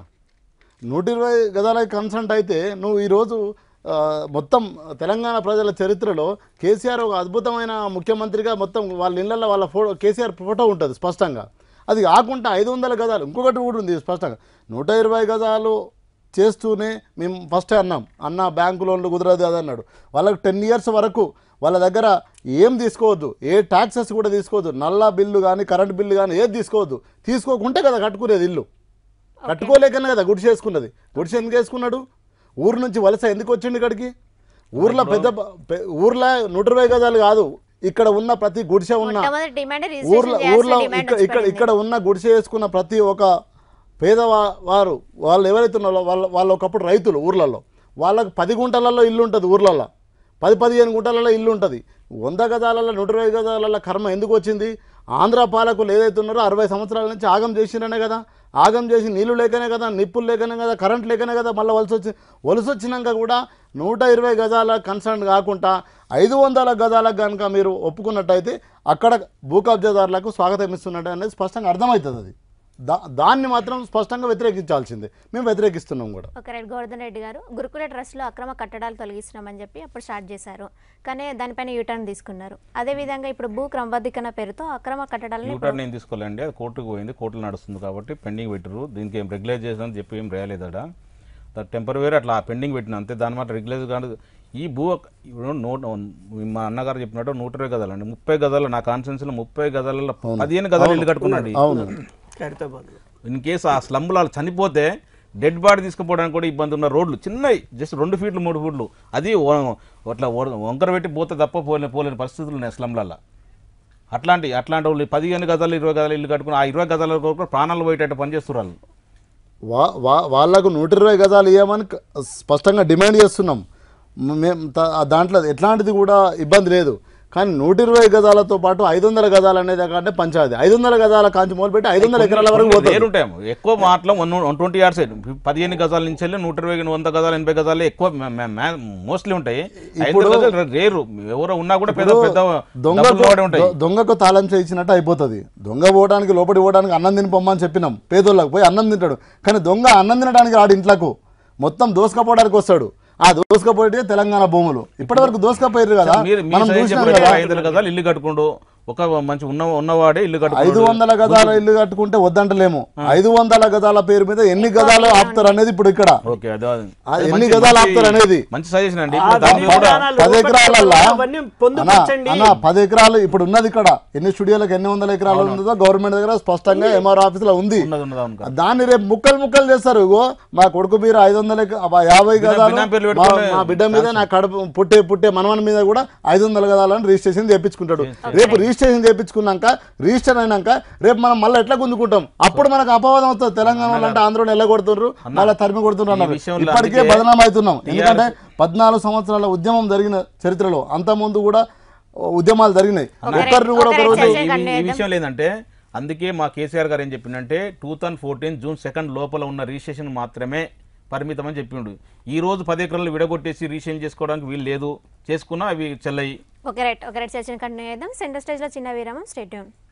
నూట ఇరవై గజాలకి కన్సల్ట్ అయితే నువ్వు ఈరోజు ఆ, మొత్తం తెలంగాణ ప్రజల చరిత్రలో కేసీఆర్ ఒక అద్భుతమైన ముఖ్యమంత్రిగా మొత్తం వాళ్ళ ఇళ్ళల్లో వాళ్ళ ఫోటో కేసీఆర్ ఫోటో ఉంటుంది స్పష్టంగా అది కాకుండా ఐదు వందల గజాలు ఇంకొకటి కూడా ఉంది స్పష్టంగా నూట ఇరవై గజాలు చేస్తూనే మేము ఫస్ట్ అన్నాం అన్న బ్యాంకు లోన్లు కుదరదు అది అన్నాడు వాళ్ళకి టెన్ ఇయర్స్ వరకు వాళ్ళ దగ్గర ఏం తీసుకోవద్దు ఏ ట్యాక్సెస్ కూడా తీసుకోవద్దు నల్ల బిల్లు కానీ కరెంట్ బిల్లు కానీ ఏది తీసుకోవద్దు తీసుకోకుంటే కదా కట్టుకునేది ఇల్లు కట్టుకోలేకనే కదా గుడిసె వేసుకున్నది గుడిసె ఎందుకు వేసుకున్నాడు ఊరు నుంచి వలస ఎందుకు వచ్చిండు ఇక్కడికి ఊర్లో పెద్ద ప- పె- ఊర్లో నూట ఇరవై గజాలు కాదు ఇక్కడ ఉన్న ప్రతి గుడిసె ఉన్న మొట్టమొదటి డిమాండ్ ఊర్లో రిజిస్ట్రేషన్ ఊర్లో చేయాల్సిన డిమాండ్ ఇక్కడ ఇక్కడ ఇక్కడ ఉన్న గుడిసె వేసుకున్న ప్రతి ఒక్క పేదవా వారు వాళ్ళు ఎవరైతే ఉన్నారో వాళ్ళ వాళ్ళు ఒకప్పుడు రైతులు ఊర్లలో వాళ్ళకు పది గుంటలలో ఇల్లు ఉంటుంది ఊర్లలో పది పదిహేను గుంటలలో ఇల్లు ఉంటుంది వంద గజాలలో నూట ఇరవై గజాలలో కర్మ ఎందుకు వచ్చింది ఆంధ్ర పాలకులు ఏదైతే ఉన్నారో అరవై సంవత్సరాల నుంచి ఆగం చేసిరనే కదా ఆగం చేసి నీళ్లు లేకనే కదా నిప్పులు లేకనే కదా కరెంట్ లేకనే కదా మళ్ళీ వలస వచ్చి వలస వచ్చినాక కూడా నూట ఇరవై గజాల కన్సర్న్ కాకుండా ఐదు వందల గజాలకు కనుక మీరు ఒప్పుకున్నట్టయితే అక్కడ భూ కబ్జాదారులకు స్వాగతం ఇస్తున్నట్టు అనేది స్పష్టంగా అర్థమవుతుంది అది దా దాన్ని మాత్రం స్పష్టంగా వ్యతిరేకించాల్సిందే మేము వ్యతిరేకిస్తున్నాం కూడా ఒక రైట్ గోవర్ధన్ రెడ్డి గారు గురుకుల ట్రస్ట్లో అక్రమ కట్టడాలు తొలగిస్తున్నామని చెప్పి అప్పుడు స్టార్ట్ చేశారు కానీ దానిపైన యూటర్న్ తీసుకున్నారు అదేవిధంగా ఇప్పుడు భూ క్రమబద్ధీకరణ పేరుతో అక్రమ కట్టడాలను ఇప్పుడు యూటర్న్ ఏం తీసుకోలేండి అది కోర్టుకు పోయింది కోర్టులో నడుస్తుంది కాబట్టి పెండింగ్ పెట్టరు దీనికి ఏం రెగ్యులైజ్ చేసిన చెప్పి ఏం రాయలేదట టెంపరీ అట్లా పెండింగ్ పెట్టిన అంతే దాని మాట రెగ్యులైజ్ కాదు ఈ భూ ఇప్పుడు నూట మా అన్నగారు చెప్పినట్టు నూట ఇరవై గదాలండి ముప్పై గదాలు నా కాన్ఫరెన్స్లో ముప్పై గదాలలో పదిహేను గదాలు ఇల్లు కట్టుకున్నాడు అవును ఖైరతాబాద్లో ఇన్ కేసు ఆ స్లమ్లో వాళ్ళు చనిపోతే డెడ్ బాడీ తీసుకుపోవడానికి కూడా ఇబ్బంది ఉన్న రోడ్లు చిన్నవి జస్ట్ రెండు ఫీట్లు మూడు ఫీట్లు అది వ- అట్లా వ- వంకర పెట్టి పోతే తప్ప పోలే పోలేని పరిస్థితులు ఉన్నాయి స్లంలలో అట్లాంటి అట్లాంటి వాళ్ళు పదిహేను గదాలు ఇరవై గదాలు ఇల్లు కట్టుకుని ఆ ఇరవై గదాల కూడా ప్రాణాలు పోయేటట్టు పనిచేస్తున్నారు వాళ్ళు వా వా వాళ్ళకు నూట ఇరవై గజాలు ఇవ్వమని క- స్పష్టంగా డిమాండ్ చేస్తున్నాం మేము త- ఆ దాంట్లో ఎట్లాంటిది కూడా ఇబ్బంది లేదు కానీ నూట ఇరవై గజాలతో పాటు ఐదు వందల గజాలు అనేది కంటే పంచాయతీ ఐదు వందల గజాల కాంచి మొదలుపెట్టి ఐదు వందల ఎకరాల వరకు పోతుంది వేరుంటాయి ఎక్కువ మాటలు వన్ వన్ ట్వంటీ ఇయర్స్ పదిహేను గజాల నుంచి వెళ్ళి నూట ఇరవై వంద గజాలు ఎనభై గజాలు ఎక్కువ మోస్ట్లీ ఉంటాయి ఐదు వందల గజాలు రేరు ఎవరో ఉన్నా కూడా పెద్ద పెద్ద దొంగకు డబ్బులు వాడే ఉంటాయి దొ- దొంగకు తాళం చేయించినట్టు అయిపోతుంది దొంగ పోవడానికి లోపలికి పోవడానికి అన్నం తిని పొమ్మని చెప్పినాం పేదోళ్ళకి పోయి అన్నం తింటాడు కానీ దొంగ అన్నం తినడానికి రాడు ఇంట్లోకు మొత్తం దోసుకపోవడానికి వస్తాడు ఆ దోసుకపోయేటే తెలంగాణ భూములు ఇప్పటి వరకు దోసుకపోయారు కదా మీరు మీ మనం సైజ్ చూసినాం చెప్పినట్టు కదా ఐదు వందల గజాలు ఇల్లు కట్టుకుండు ఒక మంచి ఉన్న ఉన్నవాడే ఇల్లు ఐదు కట్టుకుండు వందల గజాల ఇల్లు కట్టుకుంటే వద్దంటలేము ఐదు వందల గజాల పేరు మీద ఎన్ని గజాలు ఆపుతారు అనేది ఇప్పుడు ఇక్కడ ఓకే అదే ఆ అది ఎన్ని మంచి- గజాలు మంచి- ఆపుతారు అనేది. మంచి సజెషన్ అండి ఆ ఇప్పుడు దాన్ని విధి కూడా విధానాలు పది ఎకరాలల్లా అవన్నీ అన్న పొందుపరచండి అన్న పది ఎకరాలు ఇప్పుడు ఉన్నది ఇక్కడ ఎన్ని స్టూడియోలకు ఎన్ని వందల ఎకరాలు ఉందో గవర్నమెంట్ దగ్గర స్పష్టంగా ఎంఆర్ ఆఫీస్ లో ఉంది ఉన్నది ఉన్నది అవును కదా. దాన్ని రేపు ముక్కలు ముక్కలు చేస్తారు ఇగో మా కొడుకు మీరు ఐదు వందల ఎక- అబ్బా, యాభై బినా- గదాలు బినా పేర్లు మా- పెట్టుకొని మా బిడ్డ మీద నా కడుపు పుట్టే పుట్టే మనవని మీద కూడా ఐదు వందల గదాలని రిజిస్ట్రేషన్ చేయించుకుంటాడు రేపు రిజిస్ట్రేషన్ చేయించుకున్నాక రిజిస్టర్ అయినాక రేపు మనం మళ్ళీ ఎట్లా గుంజుకుంటాం అప్పుడు మనకు అపవాదం వస్తుంది తెలంగాణ వాళ్ళు అంటే ఆంధ్రలో ఎల్ల కొడుతుండ్రు మళ్ళీ తరిమి కొడుతుండ్రు అన్నారు ఈ విషయంలో ఇప్పటికే అందుకే బదనాం అవుతున్నాం ఎందుకంటే పద్నాలుగు సంవత్సరాల ఉద్యమం జరిగిన చరిత్రలో అంత ముందు కూడా ఉద్యమాలు జరిగినాయి ఒక్కరిని కూడా ఒక రోజు చర్చ ఈ- ఈ కండి విషయం ఏంటంటే అందుకే మా కేసీఆర్ గారు ఏం చెప్పిండంటే two thousand fourteen June second లోపల ఉన్న రిజిస్ట్రేషన్ మాత్రమే పరిమితం అని చెప్పిండు ఈ రోజు పది ఎకరాలు విడగొట్టేసి రిజిస్ట్రేషన్ చేసుకోవడానికి వీలు లేదు చేసుకున్నా అవి చెల్లయి ఓకే రైట్ ఓకే రైట్ చర్చను కంటిన్యూ చేద్దాం సెంటర్ స్టేజ్లో చిన్న విరామం స్టేట్